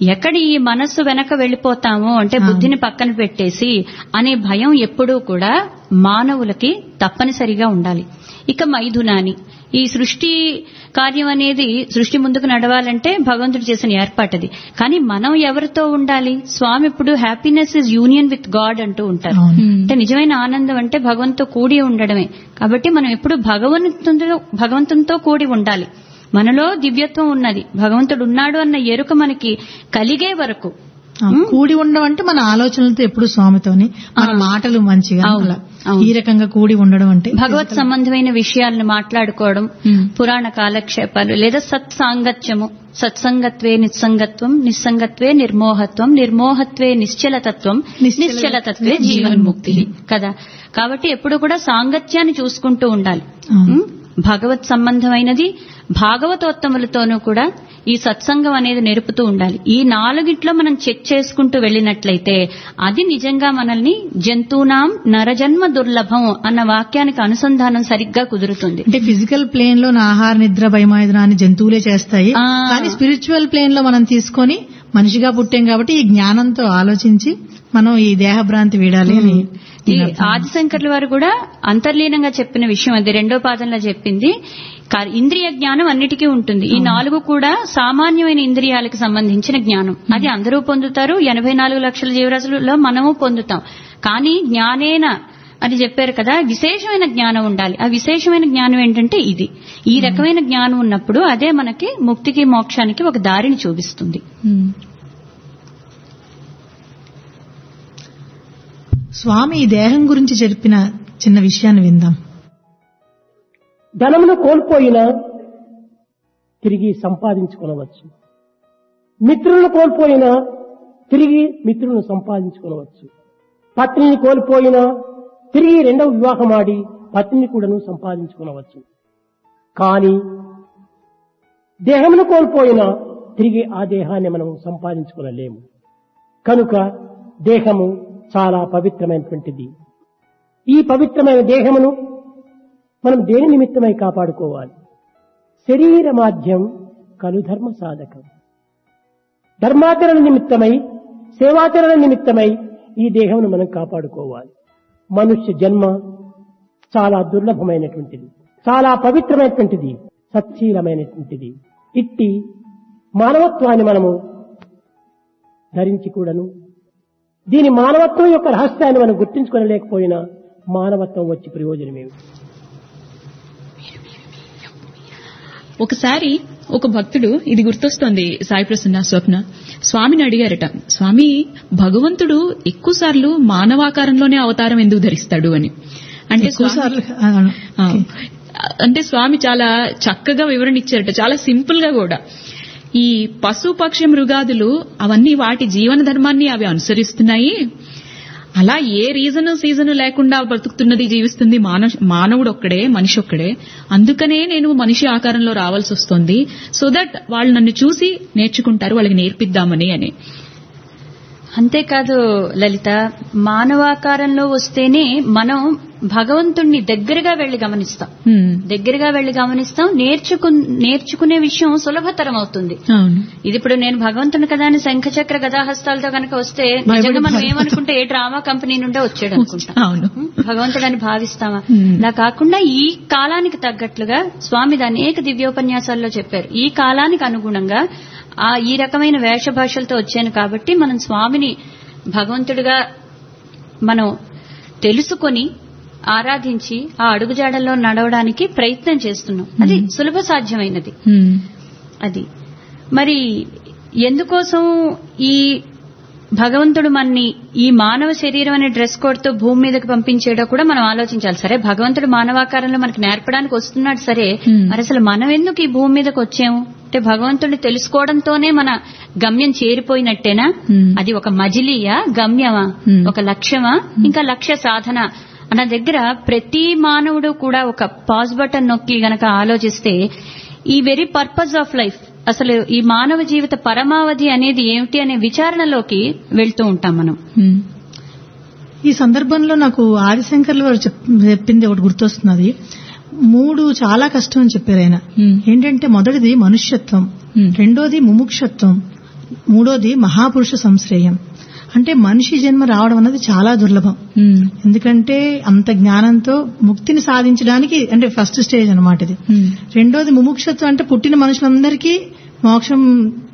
ఎక్కడ ఈ మనస్సు వెనక వెళ్ళిపోతాము అంటే బుద్ధిని పక్కన పెట్టేసి అనే భయం ఎప్పుడూ కూడా మానవులకి తప్పనిసరిగా ఉండాలి ఇక మైథునాని ఈ సృష్టి కార్యం అనేది సృష్టి ముందుకు నడవాలంటే భగవంతుడు చేసిన ఏర్పాటది కానీ మనం ఎవరితో ఉండాలి స్వామి ఇప్పుడు happiness is union with God అంటూ ఉంటారు అవును. అంటే నిజమైన ఆనందం అంటే భగవంతుతో కూడి ఉండడమే కాబట్టి మనం ఎప్పుడు భగవంతుతో భగవంతునితో కూడి ఉండాలి మనలో దివ్యత్వం ఉన్నది భగవంతుడు ఉన్నాడు అన్న ఎరుక మనకి కలిగే వరకు ఆ, కూడి ఉండడం అంటే మన ఆలోచనలతో ఎప్పుడు స్వామితోని మన ఆ. మాటలు మంచిగా అవును, అలా. అవును. ఈ రకంగా కూడి ఉండడం అంటే భగవత్ సంబంధమైన విషయాలను మాట్లాడుకోవడం Hmm. పురాణ కాలక్షేపాలు లేదా సత్సాంగత్యము సత్సంగత్వే నిస్సంగత్వం నిస్సంగత్వే నిర్మోహత్వం నిర్మోహత్వే నిశ్చలతత్వం నిశ్చలతత్వే నిశ్చలతత్వే జీవన్ముక్తి కదా కాబట్టి ఎప్పుడు కూడా సాంగత్యాన్ని చూసుకుంటూ ఉండాలి అవును. ఉం? భగవత్ సంబంధమైనది భాగవతోత్తములతోనూ కూడా ఈ సత్సంగం అనేది నేర్పుతూ ఉండాలి ఈ నాలుగిట్లో మనం చెక్ చేసుకుంటూ వెళ్ళినట్లయితే అది నిజంగా మనల్ని జంతువునాం నరజన్మ దుర్లభం అన్న వాక్యానికి అనుసంధానం సరిగ్గా కుదురుతుంది అంటే ఫిజికల్ ప్లేన్ లో నా ఆహార నిద్ర భయమాయుధనాన్ని జంతువులే చేస్తాయి ఆ. కానీ స్పిరిచువల్ ప్లేన్ లో మనం తీసుకొని మనిషిగా పుట్టాం కాబట్టి ఈ జ్ఞానంతో ఆలోచించి మనం ఈ దేహభ్రాంతి వీడాలి అని ఈ ఆదిశంకర్ల వారు కూడా అంతర్లీనంగా చెప్పిన విషయం అది రెండో పాదంలో చెప్పింది కా- ఇంద్రియ జ్ఞానం అన్నిటికీ ఉంటుంది ఈ నాలుగు కూడా సామాన్యమైన ఇంద్రియాలకు సంబంధించిన జ్ఞానం అది అందరూ పొందుతారు ఎనభై నాలుగు లక్షల జీవరాశులలో మనము పొందుతాం కానీ జ్ఞానేన అని చెప్పారు కదా విశేషమైన జ్ఞానం ఉండాలి ఆ విశేషమైన జ్ఞానం ఏంటంటే ఇది ఈ రకమైన జ్ఞానం ఉన్నప్పుడు అదే మనకి ముక్తికి మోక్షానికి ఒక దారిని చూపిస్తుంది స్వామి ఈ దేహం గురించి చెప్పిన చిన్న విషయాన్ని విందాం ధనమును కోల్పోయినా తిరిగి సంపాదించుకొనవచ్చు మిత్రులను కోల్పోయినా తిరిగి మిత్రులను సంపాదించుకొనవచ్చు పత్నిని కోల్పోయినా తిరిగి రెండవ వివాహం ఆడి పత్నిని కూడాను సంపాదించుకొనవచ్చు కానీ దేహమును కోల్పోయినా తిరిగి ఆ దేహాన్ని మనం సంపాదించుకొనలేము కనుక దేహము చాలా పవిత్రమైనటువంటిది ఈ పవిత్రమైన దేహమును మనం దేని నిమిత్తమై కాపాడుకోవాలి శరీర మాధ్యం కలు ధర్మ సాధకం ధర్మాచరణ నిమిత్తమై సేవాచరణ నిమిత్తమై ఈ దేహమును మనం కాపాడుకోవాలి మనుష్య జన్మ చాలా దుర్లభమైనటువంటిది చాలా పవిత్రమైనటువంటిది సచ్చీలమైనటువంటిది ఇట్టి మానవత్వాన్ని మనము ధరించి కూడాను దీని మానవత్వం యొక్క రహస్యాన్ని మనం గుర్తించుకోలేకపోయినా మానవత్వం వచ్చి ప్రయోజనమేమి ఒకసారి ఒక భక్తుడు ఇది గుర్తొస్తోంది సాయి ప్రసన్న స్వప్న స్వామిని అడిగారట స్వామి భగవంతుడు ఎక్కువ సార్లు మానవాకారంలోనే అవతారం ఎందుకు ధరిస్తాడు అని అంటే ఎక్కువ స్వామి- సార్లు ఆ, ఆ, అంటే స్వామి చాలా చక్కగా వివరణ ఇచ్చారట చాలా సింపుల్ గా కూడా ఈ పశు పక్షి మృగాదులు అవన్నీ వాటి జీవన ధర్మాన్ని అవి అనుసరిస్తున్నాయి అలా ఏ రీజన్ సీజన్ లేకుండా బ్రతుకుతున్నది జీవిస్తుంది మానవ మానవుడు ఒక్కడే మనిషి ఒక్కడే అందుకనే నేను మనిషి ఆకారంలో రావాల్సి వస్తుంది సో దట్ వాళ్ళు నన్ను చూసి నేర్చుకుంటారు వాళ్ళకి నేర్పిద్దామని అని అంతేకాదు లలిత మానవాకారంలో వస్తేనే మనం భగవంతుణ్ణి దగ్గరగా వెళ్లి గమనిస్తాం హ్మ్. దగ్గరగా వెళ్లి గమనిస్తాం నేర్చుకు నేర్చుకునే విషయం సులభతరం అవుతుంది అవును ఇది ఇప్పుడు నేను భగవంతుని కదా అని శంఖచక్ర గదాహస్తాలతో కనుక వస్తే నిజంగా మనం ఏమనుకుంటే ఏ డ్రామా కంపెనీ నుండే వచ్చాడు అనుకుంటాం అవును భగవంతుడని భావిస్తామా Hmm. అలా కాకుండా ఈ కాలానికి తగ్గట్లుగా స్వామి దాన్ని అనేక దివ్యోపన్యాసాల్లో చెప్పారు ఈ కాలానికి అనుగుణంగా ఆ ఈ రకమైన వేష భాషలతో వచ్చాను కాబట్టి మనం స్వామిని భగవంతుడిగా మనం తెలుసుకొని ఆరాధించి ఆ అడుగుజాడల్లో నడవడానికి ప్రయత్నం చేస్తున్నాం అది సులభ సాధ్యమైనది హ్మ్. అది మరి ఎందుకోసం ఈ భగవంతుడు మనని ఈ మానవ శరీరం అనే డ్రెస్ కోడ్ తో భూమి మీదకి పంపించేటో కూడా మనం ఆలోచించాలి సరే భగవంతుడు మానవాకారంలో మనకి నేర్పడానికి వస్తున్నాడు సరే Hmm. మరి అసలు మనం ఎందుకు ఈ భూమి మీదకి వచ్చాము అంటే భగవంతుడిని తెలుసుకోవడంతోనే మన గమ్యం చేరిపోయినట్టేనా Hmm. అది ఒక మజిలీయా గమ్యమా Hmm. ఒక లక్ష్యమా ఇంకా లక్ష్య సాధన అన్న దగ్గర ప్రతి మానవుడు కూడా ఒక పాజ్ బటన్ నొక్కి గనక ఆలోచిస్తే ఈ వెరీ పర్పస్ ఆఫ్ లైఫ్ అసలు ఈ మానవ జీవిత పరమావధి అనేది ఏమిటి అనే విచారణలోకి వెళ్తూ ఉంటాం మనం హ్మ్. ఈ సందర్భంలో నాకు ఆదిశంకర్లు వారు చెప్- చెప్పింది ఒకటి గుర్తొస్తున్నది మూడు చాలా కష్టం అని చెప్పారు ఆయన Hmm. ఏంటంటే మొదటిది మనుష్యత్వం Hmm. రెండోది ముముక్షత్వం మూడోది మహాపురుష సంశ్రేయం అంటే మనిషి జన్మ రావడం అన్నది చాలా దుర్లభం ఉమ్, ఎందుకంటే అంత జ్ఞానంతో ముక్తిని సాధించడానికి అంటే ఫస్ట్ స్టేజ్ అన్నమాట ఇది ఉమ్, రెండోది ముముక్షత్వం అంటే పుట్టిన మనుషులందరికీ మోక్షం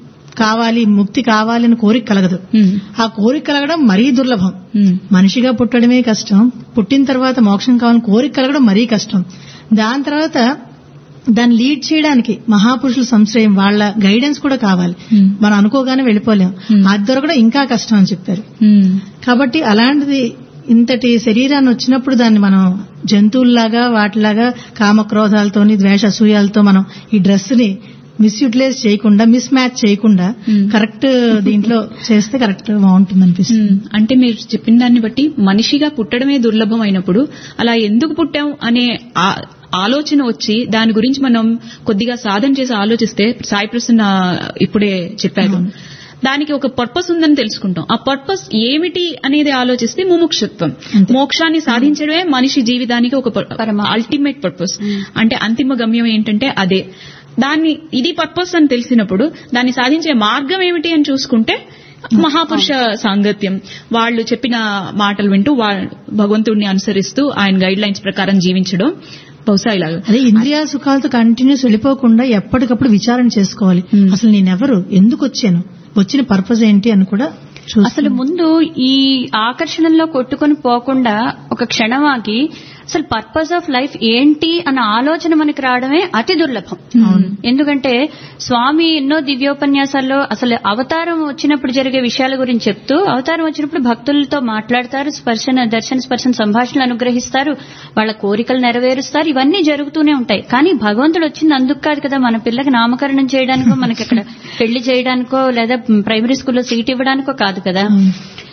కావాలి ముక్తి కావాలి అని కోరిక కలగదు ఉమ్, ఆ కోరిక కలగడం మరీ దుర్లభం ఉమ్, మనిషిగా పుట్టడమే కష్టం పుట్టిన తర్వాత మోక్షం కావాలని కోరిక కలగడం మరీ కష్టం దాని తర్వాత దాన్ని లీడ్ చేయడానికి మహాపురుషుల సంశ్రయం వాళ్ళ గైడెన్స్ కూడా కావాలి Hmm. మనం అనుకోగానే వెళ్ళిపోలేం Hmm. అది దొరకడం ఇంకా కష్టం అని చెప్పారు ఉమ్, కాబట్టి అలాంటిది ఇంతటి శరీరాన్ని వచ్చినప్పుడు దాన్ని మనం జంతువుల్లాగా వాటిలాగా కామక్రోధాలతోని ద్వేష అసూయాలతో మనం ఈ డ్రెస్ ని మిస్యూటిలైజ్ చేయకుండా మిస్ మ్యాచ్ చేయకుండా Hmm. కరెక్ట్ దీంట్లో చేస్తే కరెక్ట్ బాగుంటుంది అనిపిస్తుంది ఉమ్, అంటే మీరు చెప్పిన దాన్ని బట్టి మనిషిగా పుట్టడమే దుర్లభం అయినప్పుడు అలా ఎందుకు పుట్టాం అనే ఆ- ఆలోచన వచ్చి దాని గురించి మనం కొద్దిగా సాధన చేసి ఆలోచిస్తే సాయి ప్రసన్న ఇప్పుడే చెప్పారు దానికి ఒక పర్పస్ ఉందని తెలుసుకుంటాం ఆ పర్పస్ ఏమిటి అనేది ఆలోచిస్తే ముముక్షత్వం అంతే. మోక్షాన్ని సాధించడమే మనిషి జీవితానికి ఒక పరమార్థం. అల్టిమేట్ పర్పస్ అంటే అంతిమ గమ్యం ఏంటంటే అదే దాన్ని ఇది పర్పస్ అని తెలిసినప్పుడు దాన్ని సాధించే మార్గం ఏమిటి అని చూసుకుంటే మహాపురుష సాంగత్యం వాళ్ళు చెప్పిన మాటలు వింటూ వా- భగవంతుడిని అనుసరిస్తూ ఆయన గైడ్ లైన్స్ ప్రకారం జీవించడం బహుశా ఇలాగా అదే ఇంద్రియ సుఖాలతో కంటిన్యూస్ వెళ్ళిపోకుండా ఎప్పటికప్పుడు విచారణ చేసుకోవాలి Hmm. అసలు నేనెవరు ఎందుకు వచ్చాను వచ్చిన పర్పస్ ఏంటి అని కూడా చూసుకోవాలి. అసలు ముందు ఈ ఆకర్షణలో కొట్టుకొని పోకుండా ఒక క్షణం ఆగి అసలు పర్పస్ ఆఫ్ లైఫ్ ఏంటి అన్న ఆలోచన మనకి రావడమే అతి దుర్లభం ఎందుకంటే స్వామి ఎన్నో దివ్యోపన్యాసాల్లో అసలు అవతారం వచ్చినప్పుడు జరిగే విషయాల గురించి చెప్తూ అవతారం వచ్చినప్పుడు భక్తులతో మాట్లాడతారు స్పర్శన దర్శన స్పర్శన సంభాషణలు అనుగ్రహిస్తారు వాళ్ళ కోరికలు నెరవేరుస్తారు ఇవన్నీ జరుగుతూనే ఉంటాయి కానీ భగవంతుడు వచ్చింది అందుకు కాదు కదా మన పిల్లకి నామకరణం చేయడానికో మనకి అక్కడ పెళ్లి చేయడానికో లేదా ప్రైమరీ స్కూల్లో సీట్ ఇవ్వడానికో కాదు కదా అవును.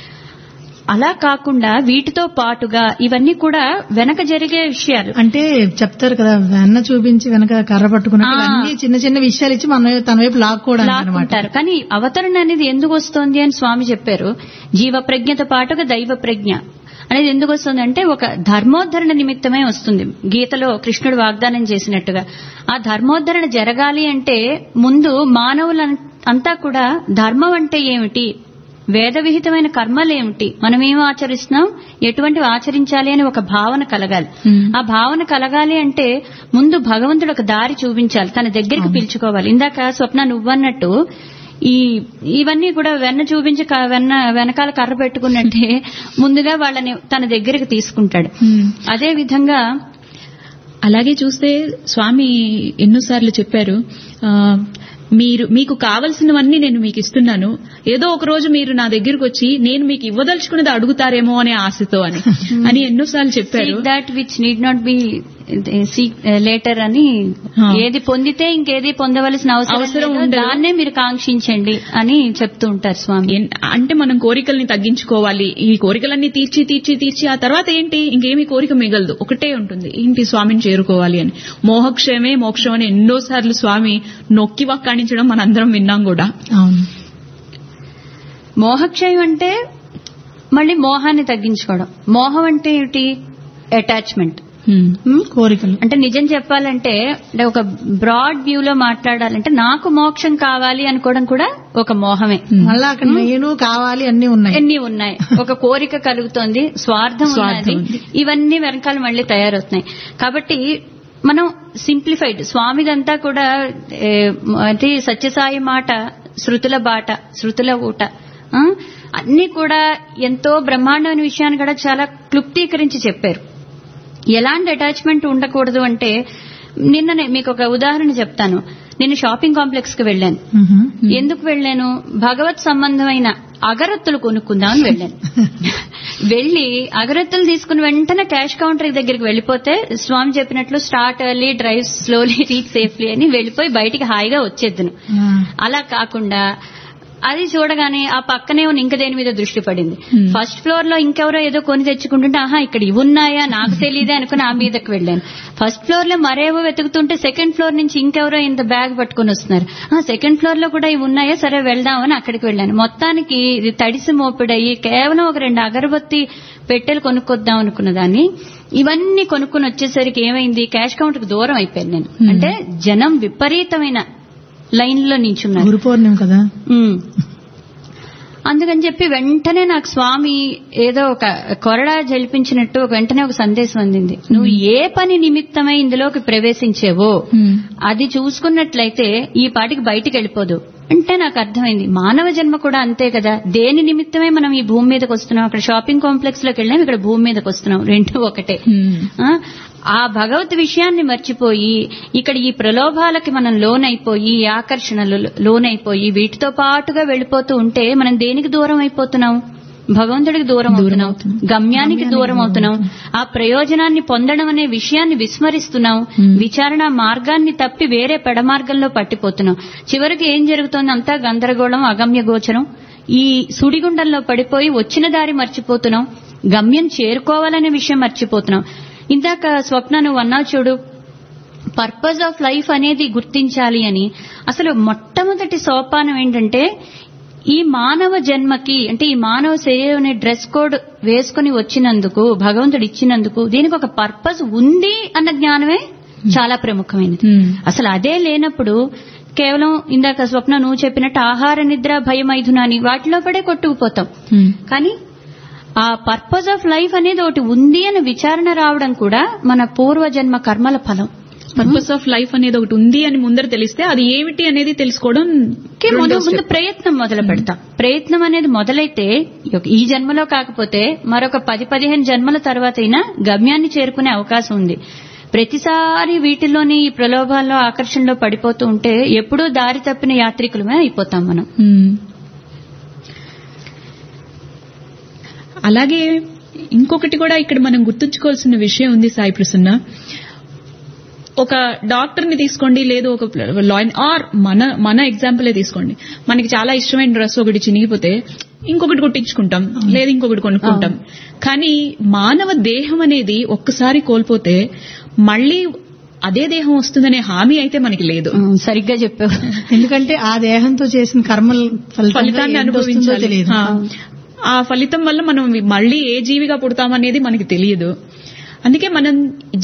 అలా కాకుండా వీటితో పాటుగా ఇవన్నీ కూడా వెనక జరిగే విషయాలు అంటే చెప్తారు కదా వెన్న చూపించి వెనక కర్ర పట్టుకున్నట్టు ఆ. అన్ని చిన్న చిన్న విషయాలు ఇచ్చి మన వైపు- తన వైపు లాక్కోవడానికి అనమాట లాక్కుంటారు కానీ అవతరణ అనేది ఎందుకు వస్తోంది అని స్వామి చెప్పారు జీవ ప్రజ్ఞతో పాటుగా దైవ ప్రజ్ఞ అనేది ఎందుకు వస్తుంది అంటే ఒక ధర్మోద్ధరణ నిమిత్తమే వస్తుంది గీతలో కృష్ణుడు వాగ్దానం చేసినట్టుగా ఆ ధర్మోద్ధరణ జరగాలి అంటే ముందు మానవుల అంతా కూడా ధర్మం అంటే ఏమిటి వేద విహితమైన కర్మలేమిటి మనం ఏం ఆచరిస్తున్నాం ఎటువంటివి ఆచరించాలి అని ఒక భావన కలగాలి ఆ భావన కలగాలి అంటే ముందు భగవంతుడు ఒక దారి చూపించాలి తన దగ్గరికి పిలుచుకోవాలి ఇందాక స్వప్న నువ్వన్నట్టు ఈ ఇవన్నీ కూడా వెన్న చూపించి క- వెన్న వెనకాల కర్ర పెట్టుకున్నట్టే ముందుగా వాళ్ళని తన దగ్గరికి తీసుకుంటాడు అదే విధంగా అలాగే చూస్తే స్వామి ఎన్నోసార్లు చెప్పారు ఆ, మీరు మీకు కావలసినవన్నీ నేను మీకు ఇస్తున్నాను ఏదో ఒక రోజు మీరు నా దగ్గరకు వచ్చి నేను మీకు ఇవ్వదలుచుకున్నది అడుగుతారేమో అనే ఆశతో అని అని ఎన్నోసార్లు చెప్పారు that which need not be later అని Huh. ఏది పొందితే ఇంకేది పొందవలసిన అవసరం అవసరం లేదో ఉండదు. దాన్నే మీరు కాంక్షించండి అని చెప్తూ ఉంటారు స్వామి ఎన్- అంటే మనం కోరికల్ని తగ్గించుకోవాలి ఈ కోరికలన్నీ తీర్చి తీర్చి తీర్చి ఆ తర్వాత ఏంటి ఇంకేమి కోరిక మిగలదు ఒకటే ఉంటుంది ఏంటి స్వామిని చేరుకోవాలి అని మోహక్షేమే మోక్షం అని ఎన్నోసార్లు స్వామి నొక్కి వక్కాణించడం మనందరం విన్నాం కూడా అవును మోహక్షయం అంటే మళ్ళీ మోహాన్ని తగ్గించుకోవడం మోహం అంటే ఏమిటి అటాచ్మెంట్ హ్మ్. కోరికలు అంటే నిజం చెప్పాలంటే అంటే ఒక బ్రాడ్ వ్యూలో మాట్లాడాలంటే నాకు మోక్షం కావాలి అనుకోవడం కూడా ఒక మోహమే మళ్ళా అక్కడ నేను కావాలి అన్ని ఉన్నాయి ఎన్ని ఉన్నాయి ఒక కోరిక కలుగుతోంది స్వార్థం స్వార్థం ఉన్నది ఇవన్నీ వెనకాల మళ్ళీ తయారవుతున్నాయి కాబట్టి మనం సింప్లిఫైడ్ స్వామిదంతా కూడా ఏ, అంటే సత్యసాయి మాట శృతుల బాట శృతుల ఊట ఆ? అన్ని కూడా ఎంతో బ్రహ్మాండమైన విషయాన్ని కూడా చాలా క్లుప్తీకరించి చెప్పారు ఎలాంటి అటాచ్మెంట్ ఉండకూడదు అంటే నిన్ననే మీకు ఒక ఉదాహరణ చెప్తాను నేను షాపింగ్ కాంప్లెక్స్ కి వెళ్ళాను మ్హూ. ఎందుకు వెళ్ళాను భగవత్ సంబంధమైన అగరత్తులు కొనుక్కుందామని వెళ్ళాను వెళ్ళి అగరత్తులు తీసుకుని వెంటనే క్యాష్ కౌంటర్ దగ్గరికి వెళ్ళిపోతే స్వామి చెప్పినట్లు start early drive slowly reach safely అని వెళ్ళిపోయి బయటికి హాయిగా వచ్చేద్దును ఆ. అలా కాకుండా అది చూడగానే ఆ పక్కనే ఉన్న ఇంక దేని మీద దృష్టి పడింది ఫస్ట్ ఫ్లోర్ లో ఇంకెవరో ఏదో కొని తెచ్చుకుంటుంటే ఆహా ఇక్కడ ఇవి ఉన్నాయా నాకు తెలియదే అనుకుని ఆ మీదకి వెళ్ళాను ఫస్ట్ ఫ్లోర్ లో మరేవో వెతుకుతుంటే సెకండ్ ఫ్లోర్ నుంచి ఇంకెవరో ఇంత బ్యాగ్ పట్టుకుని వస్తున్నారు ఆ సెకండ్ ఫ్లోర్ లో కూడా ఇవి ఉన్నాయా సరే వెళ్దామని అక్కడికి వెళ్ళాను మొత్తానికి ఇది తడిసి మోపిడయ్యి కేవలం ఒక రెండు అగరబత్తి పెట్టెలు కొనుక్కొద్దాం అనుకున్న దాన్ని ఇవన్నీ కొనుక్కొని వచ్చేసరికి ఏమైంది క్యాష్ కౌంటర్ కు దూరం అయిపోయాను నేను అంటే జనం విపరీతమైన లైన్ లో నించున్నారు గురు పౌర్ణమి కదా ఉమ్. అందుకని చెప్పి వెంటనే నాకు స్వామి ఏదో ఒక కొరడా జలిపించినట్టు ఒక వెంటనే ఒక సందేశం అందింది నువ్వు ఏ పని నిమిత్తమై ఇందులోకి ప్రవేశించేవో అది చూసుకున్నట్లయితే ఈ పాటికి బయటికి వెళ్ళిపోదు అంటే నాకు అర్థమైంది మానవ జన్మ కూడా అంతే కదా దేని నిమిత్తమే మనం ఈ భూమి మీదకి వస్తున్నాం అక్కడ షాపింగ్ కాంప్లెక్స్ లోకి వెళ్ళాం ఇక్కడ భూమి మీదకి వస్తున్నాం రెండు ఒకటే ఆ, ఆ భగవత్ విషయాన్ని మర్చిపోయి ఇక్కడ ఈ ప్రలోభాలకి మనం లోనైపోయి ఈ ఆకర్షణలు లోనైపోయి వీటితో పాటుగా వెళ్ళిపోతూ ఉంటే మనం దేనికి దూరం అయిపోతున్నాం భగవంతుడికి దూరం అవుతున్నాం గమ్యానికి దూరం అవుతున్నాం ఆ ప్రయోజనాన్ని పొందడం అనే విషయాన్ని విస్మరిస్తున్నాం విచారణ మార్గాన్ని తప్పి వేరే పెడమార్గంలో పట్టిపోతున్నాం చివరికి ఏం జరుగుతోంది అంతా గందరగోళం అగమ్య గోచరం ఈ సుడిగుండంలో పడిపోయి వచ్చిన దారి మర్చిపోతున్నాం గమ్యం చేరుకోవాలనే విషయం మర్చిపోతున్నాం ఇందాక స్వప్న నువ్వు అన్నావు చూడు పర్పస్ ఆఫ్ లైఫ్ అనేది గుర్తించాలి అని అసలు మొట్టమొదటి సోపానం ఏంటంటే ఈ మానవ జన్మకి అంటే ఈ మానవ శరీరం అనే డ్రెస్ కోడ్ వేసుకుని వచ్చినందుకు భగవంతుడు ఇచ్చినందుకు దీనికి ఒక పర్పస్ ఉంది అన్న జ్ఞానమే చాలా ప్రముఖమైనది అసలు అదే లేనప్పుడు కేవలం ఇందాక స్వప్న నువ్వు చెప్పినట్టు ఆహార నిద్ర భయమైథునాని వాటిలో పడే కొట్టుకుపోతాం కానీ ఆ పర్పస్ ఆఫ్ లైఫ్ అనేది ఒకటి ఉంది అని విచారణ రావడం కూడా మన పూర్వజన్మ కర్మల ఫలం పర్పస్ ఆఫ్ లైఫ్ అనేది ఒకటి ఉంది అని ముందర తెలిస్తే అది ఏమిటి అనేది తెలుసుకోవడం కి ముందు రెండో ముందు step. ప్రయత్నం మొదలు పెడతాం ప్రయత్నం అనేది మొదలైతే ఒక- ఈ జన్మలో కాకపోతే మరొక పది పదిహేను జన్మల తర్వాత అయినా గమ్యాన్ని చేరుకునే అవకాశం ఉంది ప్రతిసారి వీటిల్లోని ఈ ప్రలోభాల్లో ఆకర్షణలో పడిపోతూ ఉంటే ఎప్పుడూ దారి తప్పిన యాత్రికులమే అయిపోతాం మనం మ్మ్. అలాగే ఇంకొకటి కూడా ఇక్కడ మనం గుర్తుంచుకోవాల్సిన విషయం ఉంది సాయి ప్రసన్న ఒక డాక్టర్ ని తీసుకోండి లేదు ఒక లాయర్ ఆర్ మన మన ఎగ్జాంపులే తీసుకోండి మనకి చాలా ఇష్టమైన డ్రెస్ ఒకటి చినిగిపోతే ఇంకొకటి కుట్టించుకుంటాం లేదు ఇంకొకటి కొనుక్కుంటాం కానీ మానవ దేహం అనేది ఒక్కసారి కోల్పోతే మళ్ళీ అదే దేహం వస్తుందనే హామీ అయితే మనకి లేదు ఉమ్, సరిగ్గా చెప్పావు ఎందుకంటే ఆ దేహంతో చేసిన కర్మల ఫలితంగా ఫలితాన్ని ఏం వస్తుందో అనుభవించాలి తెలియదు ఆ. ఆ ఫలితం వల్ల మనం మళ్ళీ ఏ జీవిగా పుడతామనేది మనకి తెలియదు అందుకే మనం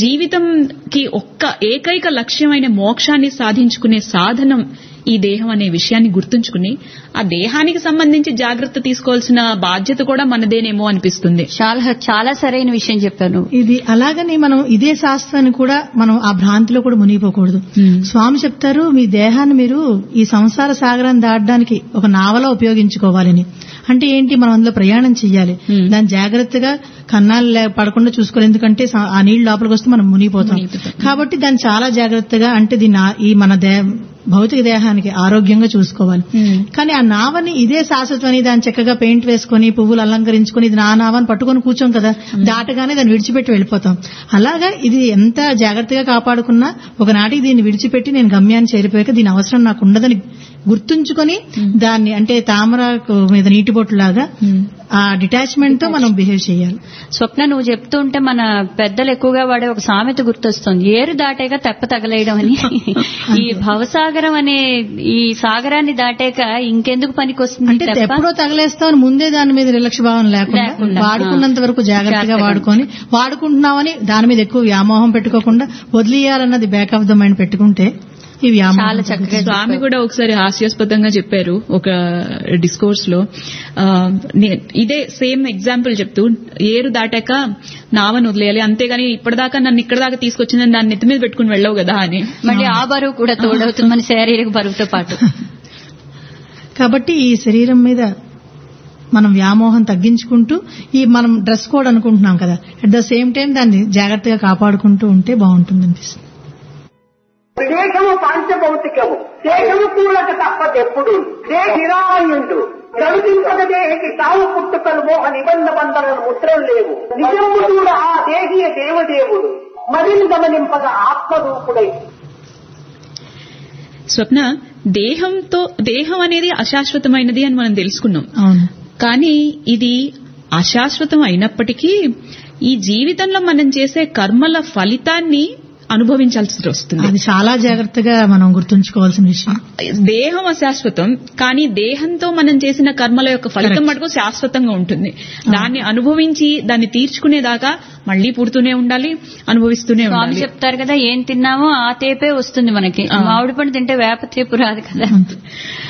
జీవితంకి ఒక్క ఏకైక లక్ష్యమైన మోక్షాన్ని సాధించుకునే సాధనం ఈ దేహం అనే విషయాన్ని గుర్తుంచుకుని ఆ దేహానికి సంబంధించి జాగ్రత్త తీసుకోవాల్సిన బాధ్యత కూడా మనదేనేమో అనిపిస్తుంది చాలా చాలా సరైన విషయం చెప్పావు నువ్వు ఇది అలాగని మనం ఇదే శాస్త్రాన్ని కూడా మనం ఆ భ్రాంతిలో కూడా మునిగిపోకూడదు స్వామి చెప్తారు మీ దేహాన్ని మీరు ఈ సంసార సాగరాన్ని దాటడానికి ఒక నావలో ఉపయోగించుకోవాలని అంటే ఏంటి మనం అందులో ప్రయాణం చేయాలి Hmm. దాన్ని జాగ్రత్తగా కన్నాలు లే- పడకుండా చూసుకోవాలి ఎందుకంటే స- ఆ నీళ్లు లోపలికి వస్తే మనం మునిగిపోతాం మునిగిపోతాం. కాబట్టి దాన్ని చాలా జాగ్రత్తగా అంటే దీన్ని ఆ- ఈ మన దే భౌతిక దేహానికి ఆరోగ్యంగా చూసుకోవాలి కానీ ఆ నావని ఇదే శాశ్వతం అని దాన్ని చక్కగా పెయింట్ వేసుకొని పువ్వులు అలంకరించుకొని ఇది నా నావని పట్టుకొని కూర్చోం కదా దాటగానే దాన్ని విడిచిపెట్టి వెళ్ళిపోతాం అలాగా ఇది ఎంత జాగ్రత్తగా కాపాడుకున్నా ఒకనాటికి దీన్ని విడిచిపెట్టి నేను గమ్యాన్ని చేరిపోయాక దీని అవసరం నాకు ఉండదని గుర్తుంచుకొని దాన్ని అంటే తామర మీద నీటి బొట్టు లాగా ఆ డిటాచ్మెంట్ తో మనం బిహేవ్ చేయాలి స్వప్న నువ్వు చెప్తూ ఉంటే మన పెద్దలు ఎక్కువగా వాడే ఒక సామెత గుర్తొస్తుంది ఏరు దాటాక తెప్ప తగలేయడం అని ఈ భవసాగరం అనే ఈ సాగరాన్ని దాటాక ఇంకెందుకు పనికొస్తుంది అంటే తెప్ప ఎప్పుడో తగలేస్తామని ముందే దాని మీద నిర్లక్ష్య భావం లేకుండా లేకుండా, వాడుకున్నంత వరకు జాగ్రత్తగా జాగ్రత్తగా. వాడుకొని వాడుకుంటున్నామని దాని మీద ఎక్కువ వ్యామోహం పెట్టుకోకుండా వదిలేయాలన్నది బ్యాక్ ఆఫ్ ద మైండ్ పెట్టుకుంటే ఈ వ్యామోహం చాలా చక్కగా స్వామి కూడా ఒకసారి హాస్యాస్పదంగా చెప్పారు ఒక డిస్కోర్స్ లో ఆ, నే- ఇదే సేమ్ ఎగ్జాంపుల్ చెప్తూ ఏరు దాటాక నావని వదిలేయాలి అంతేగాని ఇప్పటిదాకా నన్ను ఇక్కడ దాకా తీసుకొచ్చిందని దాన్ని నెత్తి మీద పెట్టుకుని వెళ్ళవు కదా అని మళ్ళీ ఆ బరువు కూడా తోడవుతుంది మన శారీరక బరువుతో పాటు కాబట్టి ఈ శరీరం మీద మనం వ్యామోహం తగ్గించుకుంటూ ఈ మనం డ్రెస్ కోడ్ అనుకుంటున్నాం కదా అట్ ద సేమ్ టైం దాన్ని జాగ్రత్తగా కాపాడుకుంటూ ఉంటే బాగుంటుంది అనిపిస్తుంది దేహము పాంచభౌతికము దేహము కూలక తప్పదెప్పుడు దేహిరాయుండు గడుతింపక దేహికి తావు పుట్టుకలు మోహ నిబంధ బంధనలు ముద్రలు లేవు నిజము చూడ ఆ దేహియ దేవదేవుడు మరిని గమనింపక ఆత్మరూపుడై స్వప్న దేహంతో దేహం అనేది అశాశ్వతమైనది అని మనం తెలుసుకున్నాం అవును కానీ ఇది అశాశ్వతం అయినప్పటికీ ఈ జీవితంలో మనం చేసే కర్మల ఫలితాన్ని అనుభవించాల్సి వస్తుంది అది చాలా జాగ్రత్తగా మనం గుర్తుంచుకోవాల్సిన విషయం దేహం అశాశ్వతం కానీ దేహంతో మనం చేసిన కర్మల యొక్క ఫలితం మటుకు శాశ్వతంగా ఉంటుంది దాన్ని అనుభవించి దాన్ని తీర్చుకునేదాకా మళ్ళీ పుడుతూనే ఉండాలి అనుభవిస్తూనే స్వామి ఉండాలి చెప్తారు కదా ఏం తిన్నామో ఆ తేపే వస్తుంది మనకి ఆ. మామిడి పండు తింటే వేప తేపు రాదు కదా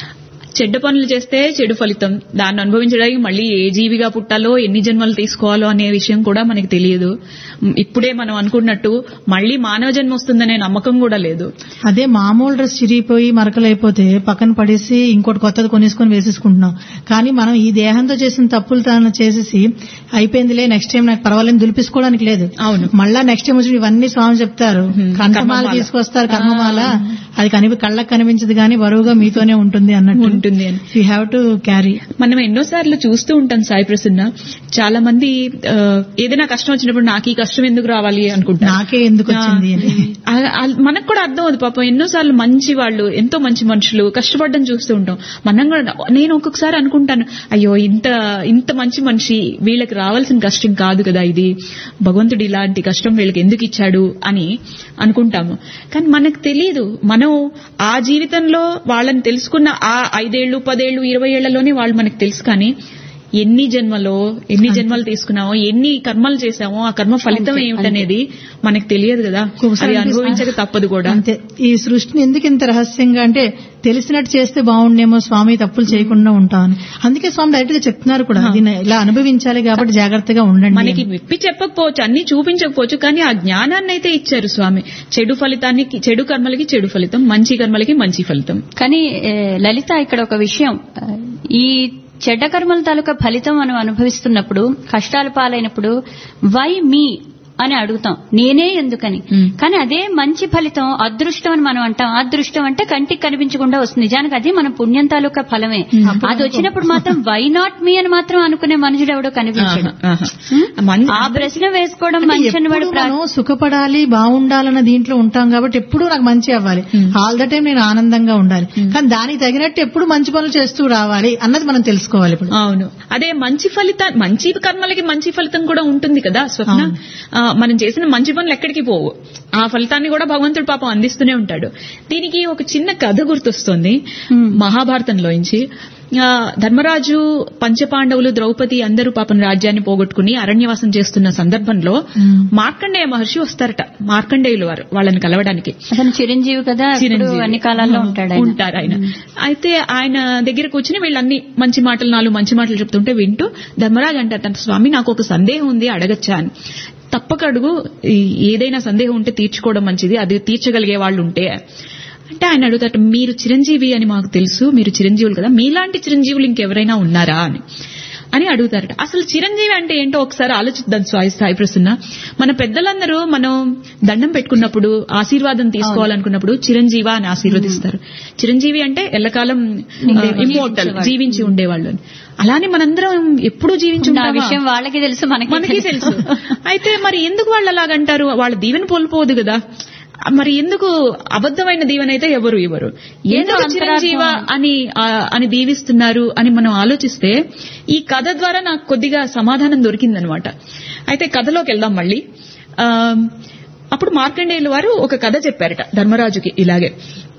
చెడ్డ పనులు చేస్తే చెడు ఫలితం దాన్ని అనుభవించడానికి మళ్ళీ ఏ జీవిగా పుట్టాలో ఎన్ని జన్మలు తీసుకోవాలో అనే విషయం కూడా మనకి తెలియదు మ్, ఇప్పుడే మనం అనుకున్నట్టు మళ్ళీ మానవ జన్మ వస్తుందనే నమ్మకం కూడా లేదు అదే మామూలు డ్రెస్ చిరిగిపోయి మరకలైపోతే పక్కన పడేసి ఇంకోటి కొత్తది కొనేసుకొని వేసేసుకుంటున్నాం కానీ మనం ఈ దేహంతో చేసిన తప్పులు తాను చేసేసి అయిపోయిందిలే నెక్స్ట్ టైం నాకు పర్వాలేదు దులిపించుకోవడానికి లేదు అవును. మళ్ళా నెక్స్ట్ టైం వచ్చి ఇవన్నీ స్వామి చెప్తారు కంఠమాల కర్మమాల. తీసుకొస్తారు కర్మమాల అది కనిపి కళ్ళకి కనిపించదు కానీ బరువుగా మీతోనే ఉంటుంది అన్నట్టు ఉంటుంది అని యూ హ్యావ్ టు క్యారీ మనం ఎన్నోసార్లు చూస్తూ ఉంటాం సాయి ప్రసన్న చాలా మంది ఆ, ఏదైనా కష్టం వచ్చినప్పుడు నాకు ఈ కష్టం ఎందుకు రావాలి అనుకుంటారు నాకే ఎందుకు వచ్చింది అని ఆ- ఆ- మనకు కూడా అర్థం అవుతుంది పాపం ఎన్నోసార్లు మంచి వాళ్ళు ఎంతో మంచి మనుషులు కష్టపడడం చూస్తూ ఉంటాం మనం కూడా నేను ఒక్కొక్కసారి అనుకుంటాను అయ్యో ఇంత ఇంత మంచి మనిషి వీళ్ళకి రావాల్సిన కష్టం కాదు కదా ఇది భగవంతుడు ఇలాంటి కష్టం వీళ్ళకి ఎందుకు ఇచ్చాడు అని అనుకుంటాము కానీ మనకు తెలియదు మనం ఆ జీవితంలో వాళ్ళని తెలుసుకున్న ఆ ఐదేళ్లు పదేళ్లు ఇరవై ఏళ్లలోనే వాళ్ళు మనకు తెలుసు కానీ ఎన్ని జన్మలో ఎన్ని జన్మలు తీసుకున్నామో ఎన్ని కర్మలు చేశామో ఆ కర్మ ఫలితం ఏమిటనేది మనకు తెలియదు కదా అది అనుభవించక తప్పదు కూడా అంతే ఈ సృష్టిని ఎందుకు ఇంత రహస్యంగా అంటే తెలిసినట్టు చేస్తే బాగుండేమో స్వామి తప్పులు చేయకుండా ఉంటామని అందుకే స్వామి డైరెక్ట్ గా చెప్తున్నారు కూడా దీన్ని ఇలా అనుభవించాలి కాబట్టి జాగ్రత్తగా ఉండండి మనకి విప్పి చెప్పకపోవచ్చు అన్ని చూపించకపోవచ్చు కానీ ఆ జ్ఞానాన్ని అయితే ఇచ్చారు స్వామి చెడు ఫలితానికి చెడు కర్మలకి చెడు ఫలితం మంచి కర్మలకి మంచి ఫలితం కానీ ఏ, లలిత ఇక్కడ ఒక విషయం ఆ, ఈ చెడ్డ కర్మల తాలూకా ఫలితం మనం అనుభవిస్తున్నప్పుడు కష్టాలు పాలైనప్పుడు వై మీ అని అడుగుతాం నేనే ఎందుకని మ్. కానీ అదే మంచి ఫలితం అదృష్టం అని మనం అంటాం అదృష్టం అంటే కంటికి కనిపించకుండా వస్తుంది నిజానికి అది మన పుణ్యం తాలూకా ఫలమే అది వచ్చినప్పుడు మాత్రం వై నాట్ మీ అని మాత్రం అనుకునే మనుషుడు ఎవడో కనిపించడు ఆహా. మన్- ఆ ప్రశ్న వేసుకోవడం అంటే మంచి అని వాడు ఎప్పుడూ ప్రా- మనం సుఖపడాలి బాగుండాలన్న దీంట్లో ఉంటాం కాబట్టి ఎప్పుడూ నాకు మంచి అవ్వాలి ఆల్ ద టైం నేను ఆనందంగా ఉండాలి కానీ దానికి తగినట్టు ఎప్పుడు మంచి పనులు చేస్తూ రావాలి అన్నది మనం తెలుసుకోవాలి ఇప్పుడు అవును అదే మంచి ఫలితం మంచి కర్మలకి మంచి ఫలితం కూడా ఉంటుంది కదా స్వప్న ఆ, మనం చేసిన మంచి పనులు ఎక్కడికి పోవు ఆ ఫలితాన్ని కూడా భగవంతుడు పాపం అందిస్తూనే ఉంటాడు దీనికి ఒక చిన్న కథ గుర్తొస్తుంది మహాభారతంలోంచి ఆ, ధర్మరాజు పంచపాండవులు ద్రౌపది అందరూ పాపం రాజ్యాన్ని పోగొట్టుకుని అరణ్యవాసం చేస్తున్న సందర్భంలో మార్కండేయ మహర్షి వస్తారట మార్కండేయులు వారు వాళ్ళని కలవడానికి అతను చిరంజీవి కదా ఎప్పుడూ చిరంజీవి. అన్ని కాలాల్లో ఉంటాడు ఆయన. ఉంటారు ఆయన అయితే ఆయన దగ్గర కూర్చుని వీళ్ళన్ని మంచి మాటలు నాలుగు మంచి మాటలు చెప్తుంటే వింటూ ధర్మరాజు అంటారు స్వామి నాకు ఒక సందేహం ఉంది అడగచ్చా అని తప్పక అడుగు ఈ- ఏదైనా సందేహం ఉంటే తీర్చుకోవడం మంచిది అది తీర్చగలిగే వాళ్ళు ఉంటే అంటే ఆయన అడుగుతాట మీరు చిరంజీవి అని మాకు తెలుసు మీరు చిరంజీవులు కదా మీలాంటి చిరంజీవులు ఇంకెవరైనా ఉన్నారా అని అని అడుగుతారట అసలు చిరంజీవి అంటే ఏంటో ఒకసారి ఆలోచిద్దాం సాయి సాయి ప్రసన్న మన పెద్దలందరూ మనం దండం పెట్టుకున్నప్పుడు ఆశీర్వాదం తీసుకోవాలనుకున్నప్పుడు చిరంజీవ అని ఆశీర్వదిస్తారు చిరంజీవి అంటే ఎల్లకాలం ఇమ్మోర్టల్ జీవించి ఉండేవాళ్ళు అని. అలానే మనందరం ఎప్పుడూ జీవించి ఆ ఉంటామా? విషయం వాళ్ళకి తెలుసు మనకి మనకి తెలుసు అయితే మరి ఎందుకు వాళ్ళు అలాగంటారు వాళ్ళ దీవెన కోల్పోదు కదా మరి ఎందుకు అబద్ధమైన దీవెన అయితే ఎవరు ఇవ్వరు ఎందుకు అంతరార్థం. చిరంజీవ అని ఆ, అని దీవిస్తున్నారు అని మనం ఆలోచిస్తే ఈ కథ ద్వారా నాకు కొద్దిగా సమాధానం దొరికిందనమాట అయితే కథలోకి వెళ్దాం మళ్ళీ ఆ, అప్పుడు మార్కండేయులు వారు ఒక కథ చెప్పారట ధర్మరాజుకి ఇలాగే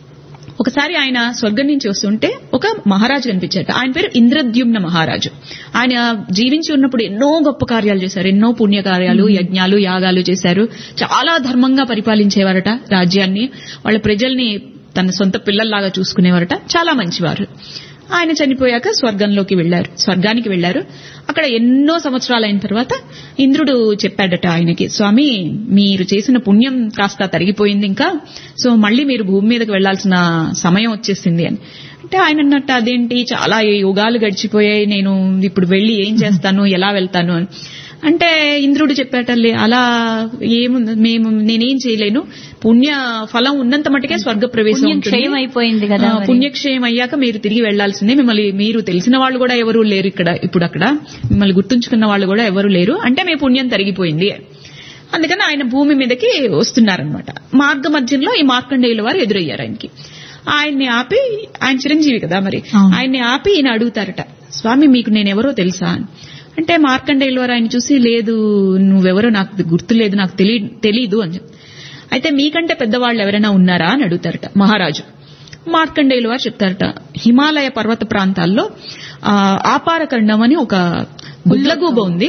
ఒకసారి ఆయన స్వర్గం నుంచి వస్తుంటే ఒక మహారాజు కనిపించారట ఆయన పేరు ఇంద్రద్యుమ్న మహారాజు ఆయన జీవించి ఉన్నప్పుడు ఎన్నో గొప్ప కార్యాలు చేశారు ఎన్నో పుణ్య కార్యాలు యజ్ఞాలు యాగాలు చేశారు చాలా ధర్మంగా పరిపాలించేవారట రాజ్యాన్ని వాళ్ళ ప్రజల్ని తన సొంత పిల్లల్లాగా చూసుకునేవారట చాలా మంచివారు ఆయన చనిపోయాక స్వర్గంలోకి వెళ్లారు స్వర్గానికి వెళ్లారు అక్కడ ఎన్నో సంవత్సరాలు అయిన తర్వాత ఇంద్రుడు చెప్పాడట ఆయనకి స్వామి మీరు చేసిన పుణ్యం కాస్త తరిగిపోయింది ఇంకా సో మళ్ళీ మీరు భూమి మీదకి వెళ్లాల్సిన సమయం వచ్చేసింది అని అంటే ఆయన అన్నట్టు అదేంటి చాలా యుగాలు గడిచిపోయాయి నేను ఇప్పుడు వెళ్లి ఏం చేస్తాను ఎలా వెళ్తాను అని అంటే ఇంద్రుడు చెప్పాటల్లే అలా ఏముంది మేము నేనేం చేయలేను పుణ్య ఫలం ఉన్నంత మటుకే స్వర్గ ప్రవేశం పుణ్యం ఉంటుంది. క్షయం అయిపోయింది కదా ఆ, మరి. పుణ్యక్షయం అయ్యాక మీరు తిరిగి వెళ్లాల్సిందే మిమ్మల్ని మీరు తెలిసిన వాళ్ళు కూడా ఎవరు లేరు ఇక్కడ ఇప్పుడు అక్కడ మిమ్మల్ని గుర్తుంచుకున్న వాళ్ళు కూడా ఎవరు లేరు అంటే మీ పుణ్యం తరిగిపోయింది అందుకని ఆయన భూమి మీదకి వస్తున్నారనమాట మార్గ మధ్యంలో ఈ మార్కండేయుల వారు ఎదురయ్యారు ఆయనకి ఆయన్ని ఆపి ఆయన చిరంజీవి కదా మరి అవును. ఆయన్ని ఆపి ఈయన అడుగుతారట స్వామి మీకు నేనెవరో తెలుసా అని అంటే మార్కండేయుల వారు ఆయన చూసి లేదు నువ్వెవరో నాకు గుర్తులేదు నాకు తెలి తెలీదు అని చెప్పి అయితే మీకంటే పెద్దవాళ్ళు ఎవరైనా ఉన్నారా అని అడుగుతారట మహారాజు మార్కండేయుల వారు చెప్తారట హిమాలయ పర్వత ప్రాంతాల్లో ఆ, ఆపారఖండం అని ఒక గుడ్లగూబ ఉంది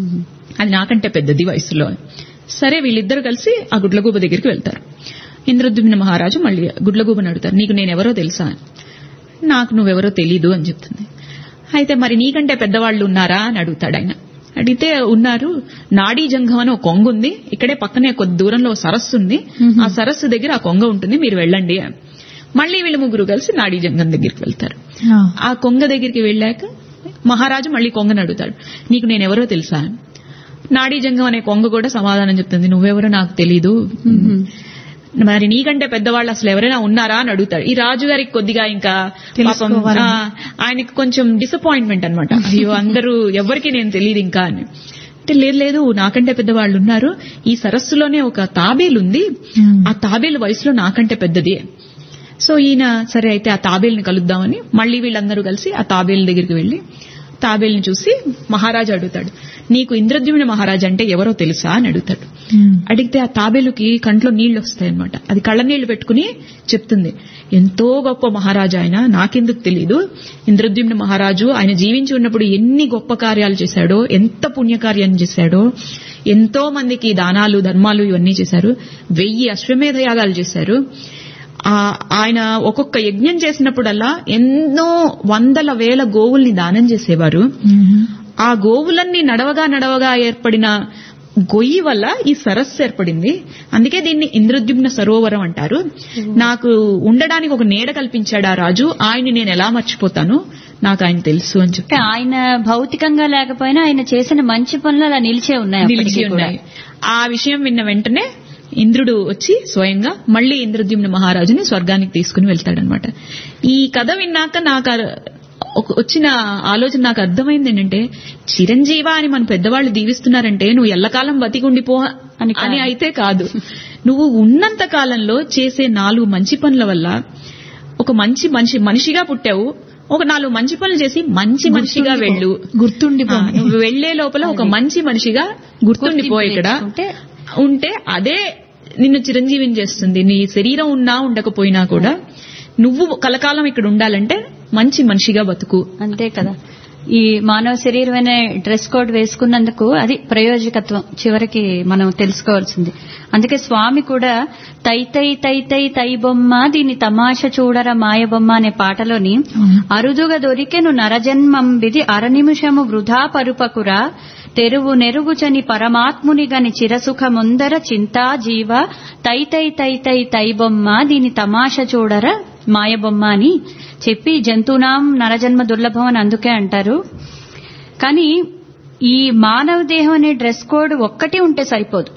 అది నాకంటే పెద్దది వయసులో సరే వీళ్ళిద్దరు కలిసి ఆ గుడ్లగూబ దగ్గరికి వెళ్తారు ఇంద్రద్యుమ్న మహారాజు మళ్ళీ గుడ్లగూబని అడుగుతారు నీకు నేనెవరో తెలుసా అని నాకు నువ్వెవరో తెలీదు అని చెప్తుంది అయితే మరి నీకంటే పెద్దవాళ్ళు ఉన్నారా అని అడుగుతాడు ఆయన అడిగితే ఉన్నారు నాడీ జంఘం అని ఒక కొంగ ఉంది ఇక్కడే పక్కనే కొద్ది దూరంలో ఒక సరస్సు ఉంది ఆ సరస్సు దగ్గర ఆ కొంగ ఉంటుంది మీరు వెళ్ళండి అని. మళ్ళీ వీళ్ళు ముగ్గురు కలిసి నాడీ జంఘం దగ్గరికి వెళ్తారు ఆ, ఆ కొంగ దగ్గరికి వెళ్ళాక మహారాజు మళ్ళీ కొంగను అడుగుతాడు నీకు నేనెవరో తెలుసా అని. నాడీ జంగం అనే కొంగ కూడా సమాధానం చెప్తుంది నువ్వెవరో నాకు తెలీదు మరి నీకంటే పెద్దవాళ్ళు అసలు ఎవరైనా ఉన్నారా అని అడుగుతాడు ఈ రాజు గారికి కొద్దిగా ఇంకా పాపం తెలుసుకోవాలని. ఆ, ఆయనకి కొంచెం డిసప్పాయింట్మెంట్ అనమాట అయ్యో అందరూ ఎవరికి నేను తెలియదు ఇంకా అని అంటే లేదు లేదు నాకంటే పెద్దవాళ్ళు ఉన్నారు ఈ సరస్సులోనే ఒక తాబేలు ఉంది Hmm. ఆ తాబేలు వయసులో నాకంటే పెద్దది సో ఈయన సరే అయితే ఆ తాబేల్ని కలుద్దామని మళ్ళీ వీళ్ళందరూ కలిసి ఆ తాబేలు దగ్గరికి వెళ్లి తాబేల్ని చూసి మహారాజు అడుగుతాడు నీకు ఇంద్రద్యుమ్న మహారాజు అంటే ఎవరో తెలుసా అని అడుగుతాడు ఉమ్, అడిగితే ఆ తాబేలుకి కంట్లో నీళ్లు వస్తాయన్నమాట అది కళ్ళ నీళ్లు పెట్టుకుని చెప్తుంది ఎంతో గొప్ప మహారాజు ఆయన నాకెందుకు తెలీదు ఇంద్రద్యుమ్న మహారాజు ఆయన జీవించి ఉన్నప్పుడు ఎన్ని గొప్ప కార్యాలు చేశాడో ఎంత పుణ్యకార్యం చేశాడో ఎంతో మందికి దానాలు ధర్మాలు ఇవన్నీ చేశారు వెయ్యి అశ్వమేధ యాగాలు చేశారు ఆ ఆయన ఒక్కొక్క యజ్ఞం చేసినప్పుడల్లా ఎన్నో వందల వేల గోవుల్ని దానం చేసేవారు ఉమ్, ఆ గోవులన్నీ నడవగా నడవగా ఏర్పడిన గొయ్యి వల్ల ఈ సరస్సు ఏర్పడింది అందుకే దీన్ని ఇంద్రద్యుమ్న సరోవరం అంటారు నాకు ఉండడానికి ఒక నీడ కల్పించాడు ఆ రాజు ఆయన్ని నేను ఎలా మర్చిపోతాను నాకు ఆయన తెలుసు అని చెప్పి అంటే ఆయన భౌతికంగా లేకపోయినా ఆయన చేసిన మంచి పనులు అలా నిలిచే ఉన్నాయి నిలిచి అప్పటికీ కూడా. ఉన్నాయి ఆ విషయం విన్న వెంటనే ఇంద్రుడు వచ్చి స్వయంగా మళ్ళీ ఇంద్రద్యుమ్న మహారాజుని స్వర్గానికి తీసుకుని వెళ్తాడనమాట ఈ కథ విన్నాక నాకు ఆ- ఒక- వచ్చిన ఆలోచన నాకు అర్థమైంది ఏంటంటే చిరంజీవ అని మన పెద్దవాళ్ళు దీవిస్తున్నారంటే నువ్వు ఎల్లకాలం బతికుండిపో అని కాదు. అని అయితే కాదు నువ్వు ఉన్నంత కాలంలో చేసే నాలుగు మంచి పనుల వల్ల ఒక మంచి మనిషి మనిషిగా పుట్టావు ఒక నాలుగు మంచి పనులు చేసి మంచి మనిషిగా వెళ్ళు గుర్తుండిపో ఆ, నువ్వు వెళ్లే లోపల ఒక మంచి మనిషిగా గుర్తుండిపో ఇక్కడ తెచ్చుకుంటే ఉంటే అదే నిన్ను చిరంజీవిని చేస్తుంది నీ శరీరం ఉన్నా ఉండకపోయినా కూడా నువ్వు కలకాలం ఇక్కడ ఉండాలంటే మంచి మనిషిగా బతుకు అంతే కదా ఈ మానవ శరీరం అనే డ్రెస్ కోడ్ వేసుకున్నందుకు అది ప్రయోజకత్వం చివరికి మనం తెలుసుకోవాల్సింది అందుకే స్వామి కూడా తై తై తై తై తై బొమ్మ దీని తమాష చూడర మాయ బొమ్మ అనే పాటలోని అరుదుగా దొరికెను నరజన్మం విధి అరనిమిషము వృధా పరుపకురా తెరువు నెరుగుచని పరమాత్ముని గని చిరసుఖముందర చింతా జీవ తై తై తై తై తై బొమ్మ దీని తమాష చూడర మాయబొమ్మ అని చెప్పి జంతువునాం నరజన్మ దుర్లభం అని అందుకే అంటారు కానీ ఈ మానవ దేహం అనే డ్రెస్ కోడ్ ఒక్కటి ఉంటే సరిపోదు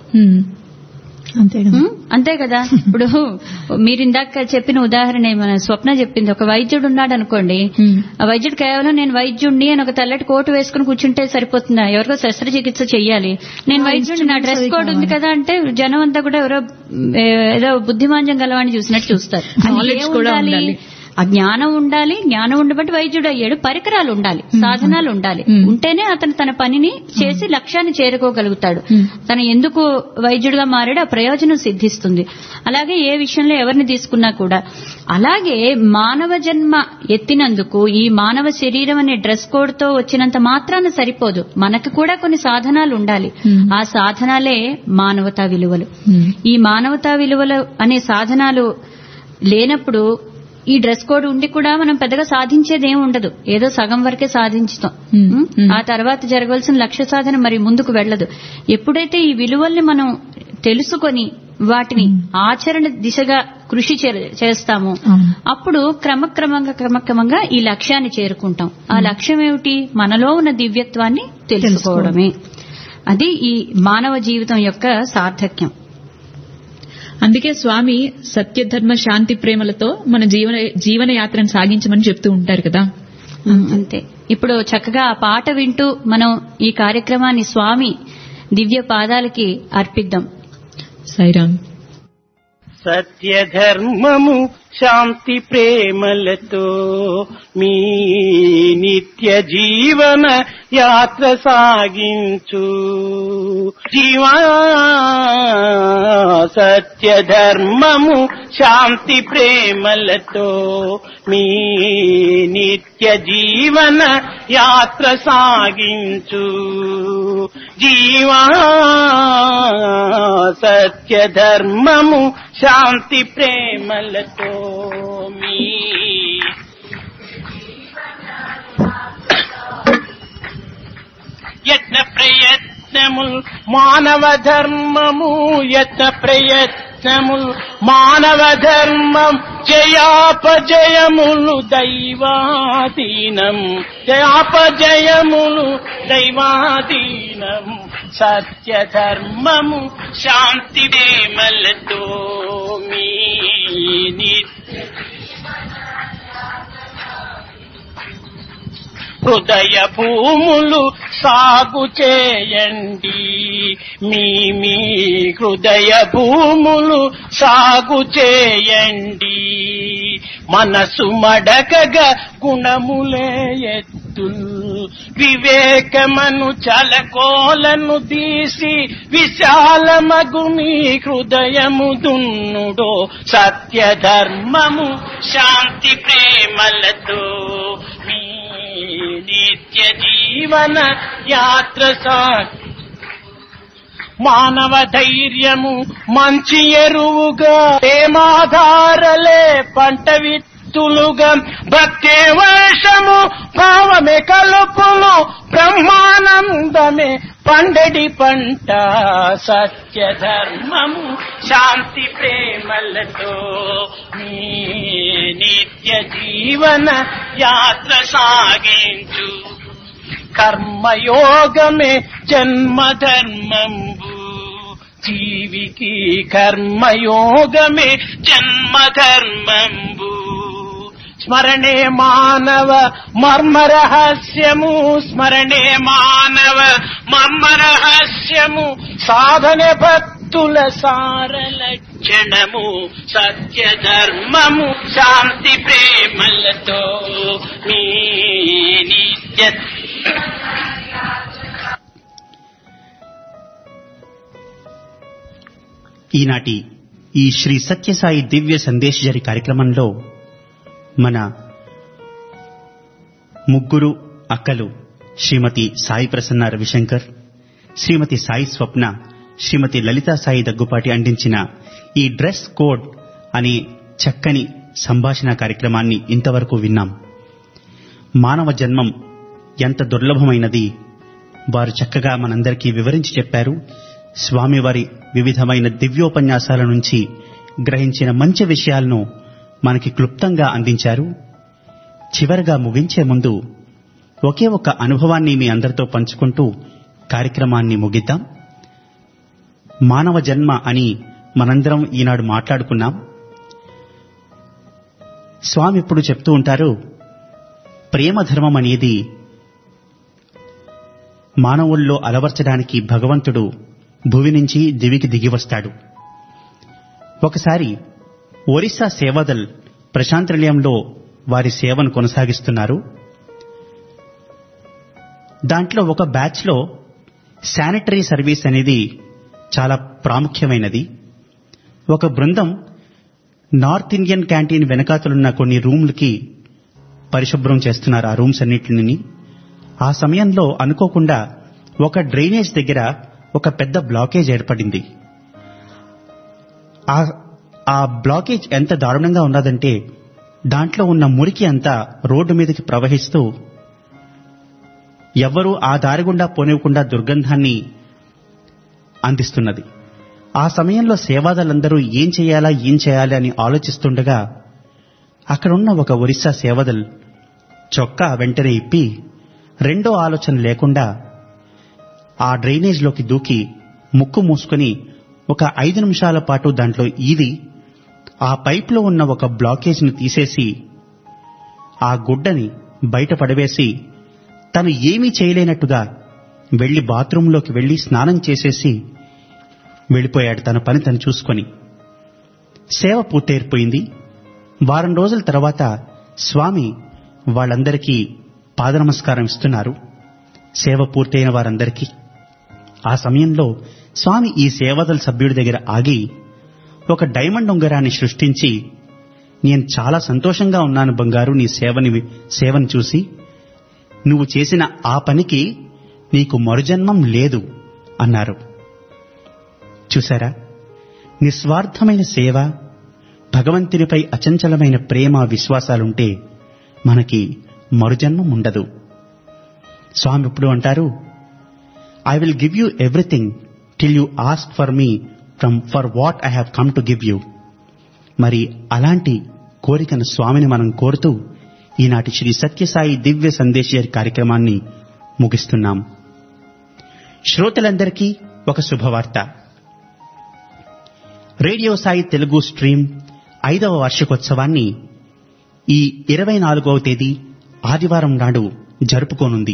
అంతే కదా ఉం? అంతే కదా ఇప్పుడు మీరు ఇందాక చెప్పిన ఉదాహరణ మన స్వప్న చెప్పింది ఒక వైద్యుడు ఉన్నాడు అనుకోండి ఆ వైద్యుడు కేవలం నేను వైద్యుడిని అని ఒక తెల్లటి కోటు వేసుకుని కూర్చుంటే సరిపోతుందా ఎవరికో శస్త్రచికిత్స చెయ్యాలి నేను వైద్యుడిని నా డ్రెస్ కోడ్ ఉంది కదా అంటే జనం అంతా కూడా ఎవరో ఏ, ఏదో బుద్ధిమాంజం గలవాడిని చూసినట్టు చూస్తారు అది Knowledge ఏ కూడా ఉండాలి? ఉండాలి. ఆ జ్ఞానం ఉండాలి జ్ఞానం ఉండబట్టి వైద్యుడు అయ్యాడు పరికరాలు ఉండాలి సాధనాలు ఉండాలి ఉంటేనే అతను తన పనిని చేసి లక్ష్యాన్ని చేరుకోగలుగుతాడు తను ఎందుకు వైద్యుడిగా మారాడో ఆ ప్రయోజనం సిద్ధిస్తుంది అలాగే ఏ విషయంలో ఎవరిని తీసుకున్నా కూడా అలాగే మానవ జన్మ ఎత్తినందుకు ఈ మానవ శరీరం అనే డ్రెస్ కోడ్ తో వచ్చినంత మాత్రాన సరిపోదు మనకు కూడా కొన్ని సాధనాలు ఉండాలి ఆ సాధనాలే మానవతా విలువలు ఈ మానవతా విలువలు అనే సాధనాలు లేనప్పుడు ఈ డ్రెస్ కోడ్ ఉండి కూడా మనం పెద్దగా సాధించేది ఏమి ఉండదు ఏదో సగం వరకే సాధించుతాం ఉం? ఆ తర్వాత జరగవలసిన లక్ష్య సాధన మరి ముందుకు వెళ్ళదు ఎప్పుడైతే ఈ విలువల్ని మనం తెలుసుకొని వాటిని ఆచరణ దిశగా కృషి చే- చేస్తామో అవును. అప్పుడు క్రమక్రమంగా క్రమక్రమంగా ఈ లక్ష్యాన్ని చేరుకుంటాం ఆ లక్ష్యం ఏమిటి మనలో ఉన్న దివ్యత్వాన్ని తెలుసుకోవడమే అది ఈ మానవ జీవితం యొక్క సార్థక్యం అందుకే స్వామి సత్యధర్మ శాంతి ప్రేమలతో మన జీవన జీవన యాత్రను సాగించమని చెప్తూ ఉంటారు కదా ఉమ్, అంతే ఇప్పుడు చక్కగా ఆ పాట వింటూ మనం ఈ కార్యక్రమాన్ని స్వామి దివ్య పాదాలకి అర్పిద్దాం సాయిరామ్ సత్యధర్మము శాంతి ప్రేమలతో మీ నిత్య జీవన యాత్ర సాగించు జీవా సత్యధర్మము శాంతి ప్రేమలతో మీ నిత్య జీవన యాత్ర సాగించు జీవా సత్యధర్మము శాంతి ప్రేమలతో మీ ప్రయత్నముల్ మానవ ధర్మము యత్న ప్రయత్నముల్ మానవ ధర్మం జయాపజయములు దైవాధీనం జయాపజయములు దైవాధీనం సత్య ధర్మము శాంతి ప్రేమలతో మీ నిత్య హృదయ భూములు సాగు చేయండి మీ మీ హృదయ భూములు సాగు చేయండి మనసు మడకగా గుణములే ఎత్తుల్ వివేకమను చలకోలను తీసి విశాలమగు మీ హృదయము దున్నుడో సత్య ధర్మము శాంతి ప్రేమలతో మీ నిత్య జీవన యాత్ర సాగి మానవ ధైర్యము మంచి ఎరువుగా ప్రేమాధారలే పంట విత్తులుగా భక్తే వర్షము భావమే కలుపులు బ్రహ్మానందమే పండడి పంట సత్య ధర్మము శాంతి ప్రేమలతో మీ నిత్య జీవన యాత్ర సాగించు కర్మయోగమే జన్మధర్మంబు జీవికి కర్మయోగమే జన్మధర్మంబు స్మరణే మానవ మర్మ రహస్యము స్మరణే మానవ మర్మ రహస్యము సాధన భక్తుల సార లక్షణము సత్య ధర్మము శాంతి ప్రేమలతో మీ నిత్య ఈనాటి ఈ శ్రీ సత్యసాయి దివ్య సందేశజరి కార్యక్రమంలో మన ముగ్గురు అక్కలు శ్రీమతి సాయి ప్రసన్న రవిశంకర్ శ్రీమతి సాయి స్వప్న శ్రీమతి లలితా సాయి దగ్గుపాటి అందించిన ఈ డ్రెస్ కోడ్ అనే చక్కని సంభాషణ కార్యక్రమాన్ని ఇంతవరకు విన్నాం మానవ జన్మం ఎంత దుర్లభమైనది వారు చక్కగా మనందరికీ వివరించి చెప్పారు స్వామివారి వివిధమైన దివ్యోపన్యాసాల నుంచి గ్రహించిన మంచి విషయాలను మనకి క్లుప్తంగా అందించారు చివరగా ముగించే ముందు ఒకే ఒక అనుభవాన్ని మీ అందరితో పంచుకుంటూ కార్యక్రమాన్ని ముగిద్దాం మానవ జన్మ అని మనందరం ఈనాడు మాట్లాడుకున్నాం స్వామి ఇప్పుడు చెప్తూ ఉంటారు ప్రేమ ధర్మం అనేది మానవుల్లో అలవర్చడానికి భగవంతుడు భువి నుంచి దివికి దిగి వస్తాడు ఒకసారి ఒరిస్సా సేవాదల్ ప్రశాంత్ నిలయంలో వారి సేవను కొనసాగిస్తున్నారు దాంట్లో ఒక బ్యాచ్లో శానిటరీ సర్వీస్ అనేది చాలా ప్రాముఖ్యమైనది ఒక బృందం నార్త్ ఇండియన్ క్యాంటీన్ వెనకాతలున్న కొన్ని రూమ్లకి పరిశుభ్రం చేస్తున్నారు ఆ రూమ్స్ అన్నిటిని ఆ సమయంలో అనుకోకుండా ఒక డ్రైనేజ్ దగ్గర ఒక పెద్ద బ్లాకేజ్ ఏర్పడింది ఆ ఆ బ్లాకేజ్ ఎంత దారుణంగా ఉన్నదంటే దాంట్లో ఉన్న మురికి అంతా రోడ్డు మీదకి ప్రవహిస్తూ ఎవ్వరూ ఆ దారి గుండా పోనివ్వకుండా దుర్గంధాన్ని అందిస్తున్నది ఆ సమయంలో సేవాదలందరూ ఏం చేయాలా ఏం చేయాలి అని ఆలోచిస్తుండగా అక్కడున్న ఒక ఒరిస్సా సేవదల్ చొక్కా వెంటనే ఇప్పి రెండో ఆలోచన లేకుండా ఆ డ్రైనేజ్లోకి దూకి ముక్కు మూసుకొని ఒక ఐదు నిమిషాల పాటు దాంట్లో ఈది ఆ పైప్లో ఉన్న ఒక బ్లాకేజ్ను తీసేసి ఆ గుడ్డని బయట పడవేసి తను ఏమీ చేయలేనట్టుగా వెళ్లి బాత్రూంలోకి వెళ్లి స్నానం చేసేసి వెళ్ళిపోయాడు తన పని తను చూసుకొని సేవ పూర్తయిపోయింది వారం రోజుల తర్వాత స్వామి వాళ్ళందరికీ పాదనమస్కారం ఇస్తున్నారు సేవ పూర్తయిన వారందరికీ ఆ సమయంలో స్వామి ఈ సేవదల సభ్యుడి దగ్గర ఆగి ఒక డైమండ్ ఉంగరాన్ని సృష్టించి నేను చాలా సంతోషంగా ఉన్నాను బంగారు నీ సేవని సేవను చూసి నువ్వు చేసిన ఆ పనికి నీకు మరుజన్మం లేదు అన్నారు చూసారా నిస్వార్థమైన సేవ భగవంతునిపై అచంచలమైన ప్రేమ విశ్వాసాలుంటే మనకి మరుజన్మం ఉండదు స్వామి ఇప్పుడు అంటారు I will give you everything till you ask for me from for what I have come to give you. మరి అలాంటి కోరికను స్వామిని మనం కోరుతూ ఈనాటి శ్రీ సత్యసాయి దివ్య సందేశ కార్యక్రమాన్ని ముగిస్తున్నాం శ్రోతలందరికీ ఒక శుభవార్త రేడియో సాయి తెలుగు స్ట్రీమ్ ఐదవ వార్షికోత్సవాన్ని ఈ ఇరవై నాలుగవ తేదీ ఆదివారం నాడు జరుపుకోనుంది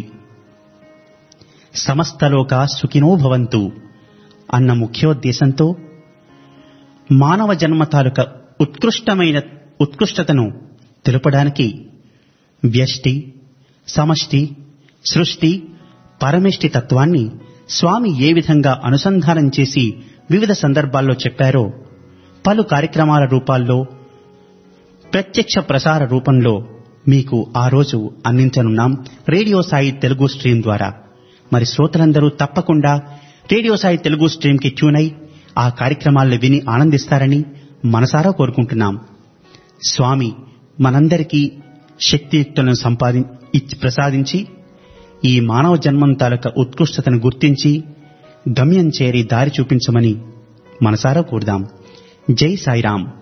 సమస్తలోక సుఖినో భవంతు అన్న ముఖ్యోద్దేశంతో మానవ జన్మ తాలూక ఉత్కృష్టమైన ఉత్కృష్టతను తెలుపడానికి వ్యష్టి సమష్టి సృష్టి పరమేష్టి తత్వాన్ని స్వామి ఏ విధంగా అనుసంధానం చేసి వివిధ సందర్భాల్లో చెప్పారో పలు కార్యక్రమాల రూపాల్లో ప్రత్యక్ష ప్రసార రూపంలో మీకు ఆ రోజు అందించనున్నాం రేడియో సాయి తెలుగు స్ట్రీమ్ ద్వారా మరి శ్రోతలందరూ తప్పకుండా రేడియో సాయి తెలుగు స్ట్రీమ్కి ట్యూన్ అయి ఆ కార్యక్రమాలను విని ఆనందిస్తారని మనసారా కోరుకుంటున్నాం స్వామి మనందరికీ శక్తియుక్తులను సంపాది ఇచ్చి ప్రసాదించి ఈ మానవ జన్మం తాలూక ఉత్కృష్టతను గుర్తించి గమ్యం చేరి దారి చూపించమని మనసారా కోరుదాం జై సాయిరాం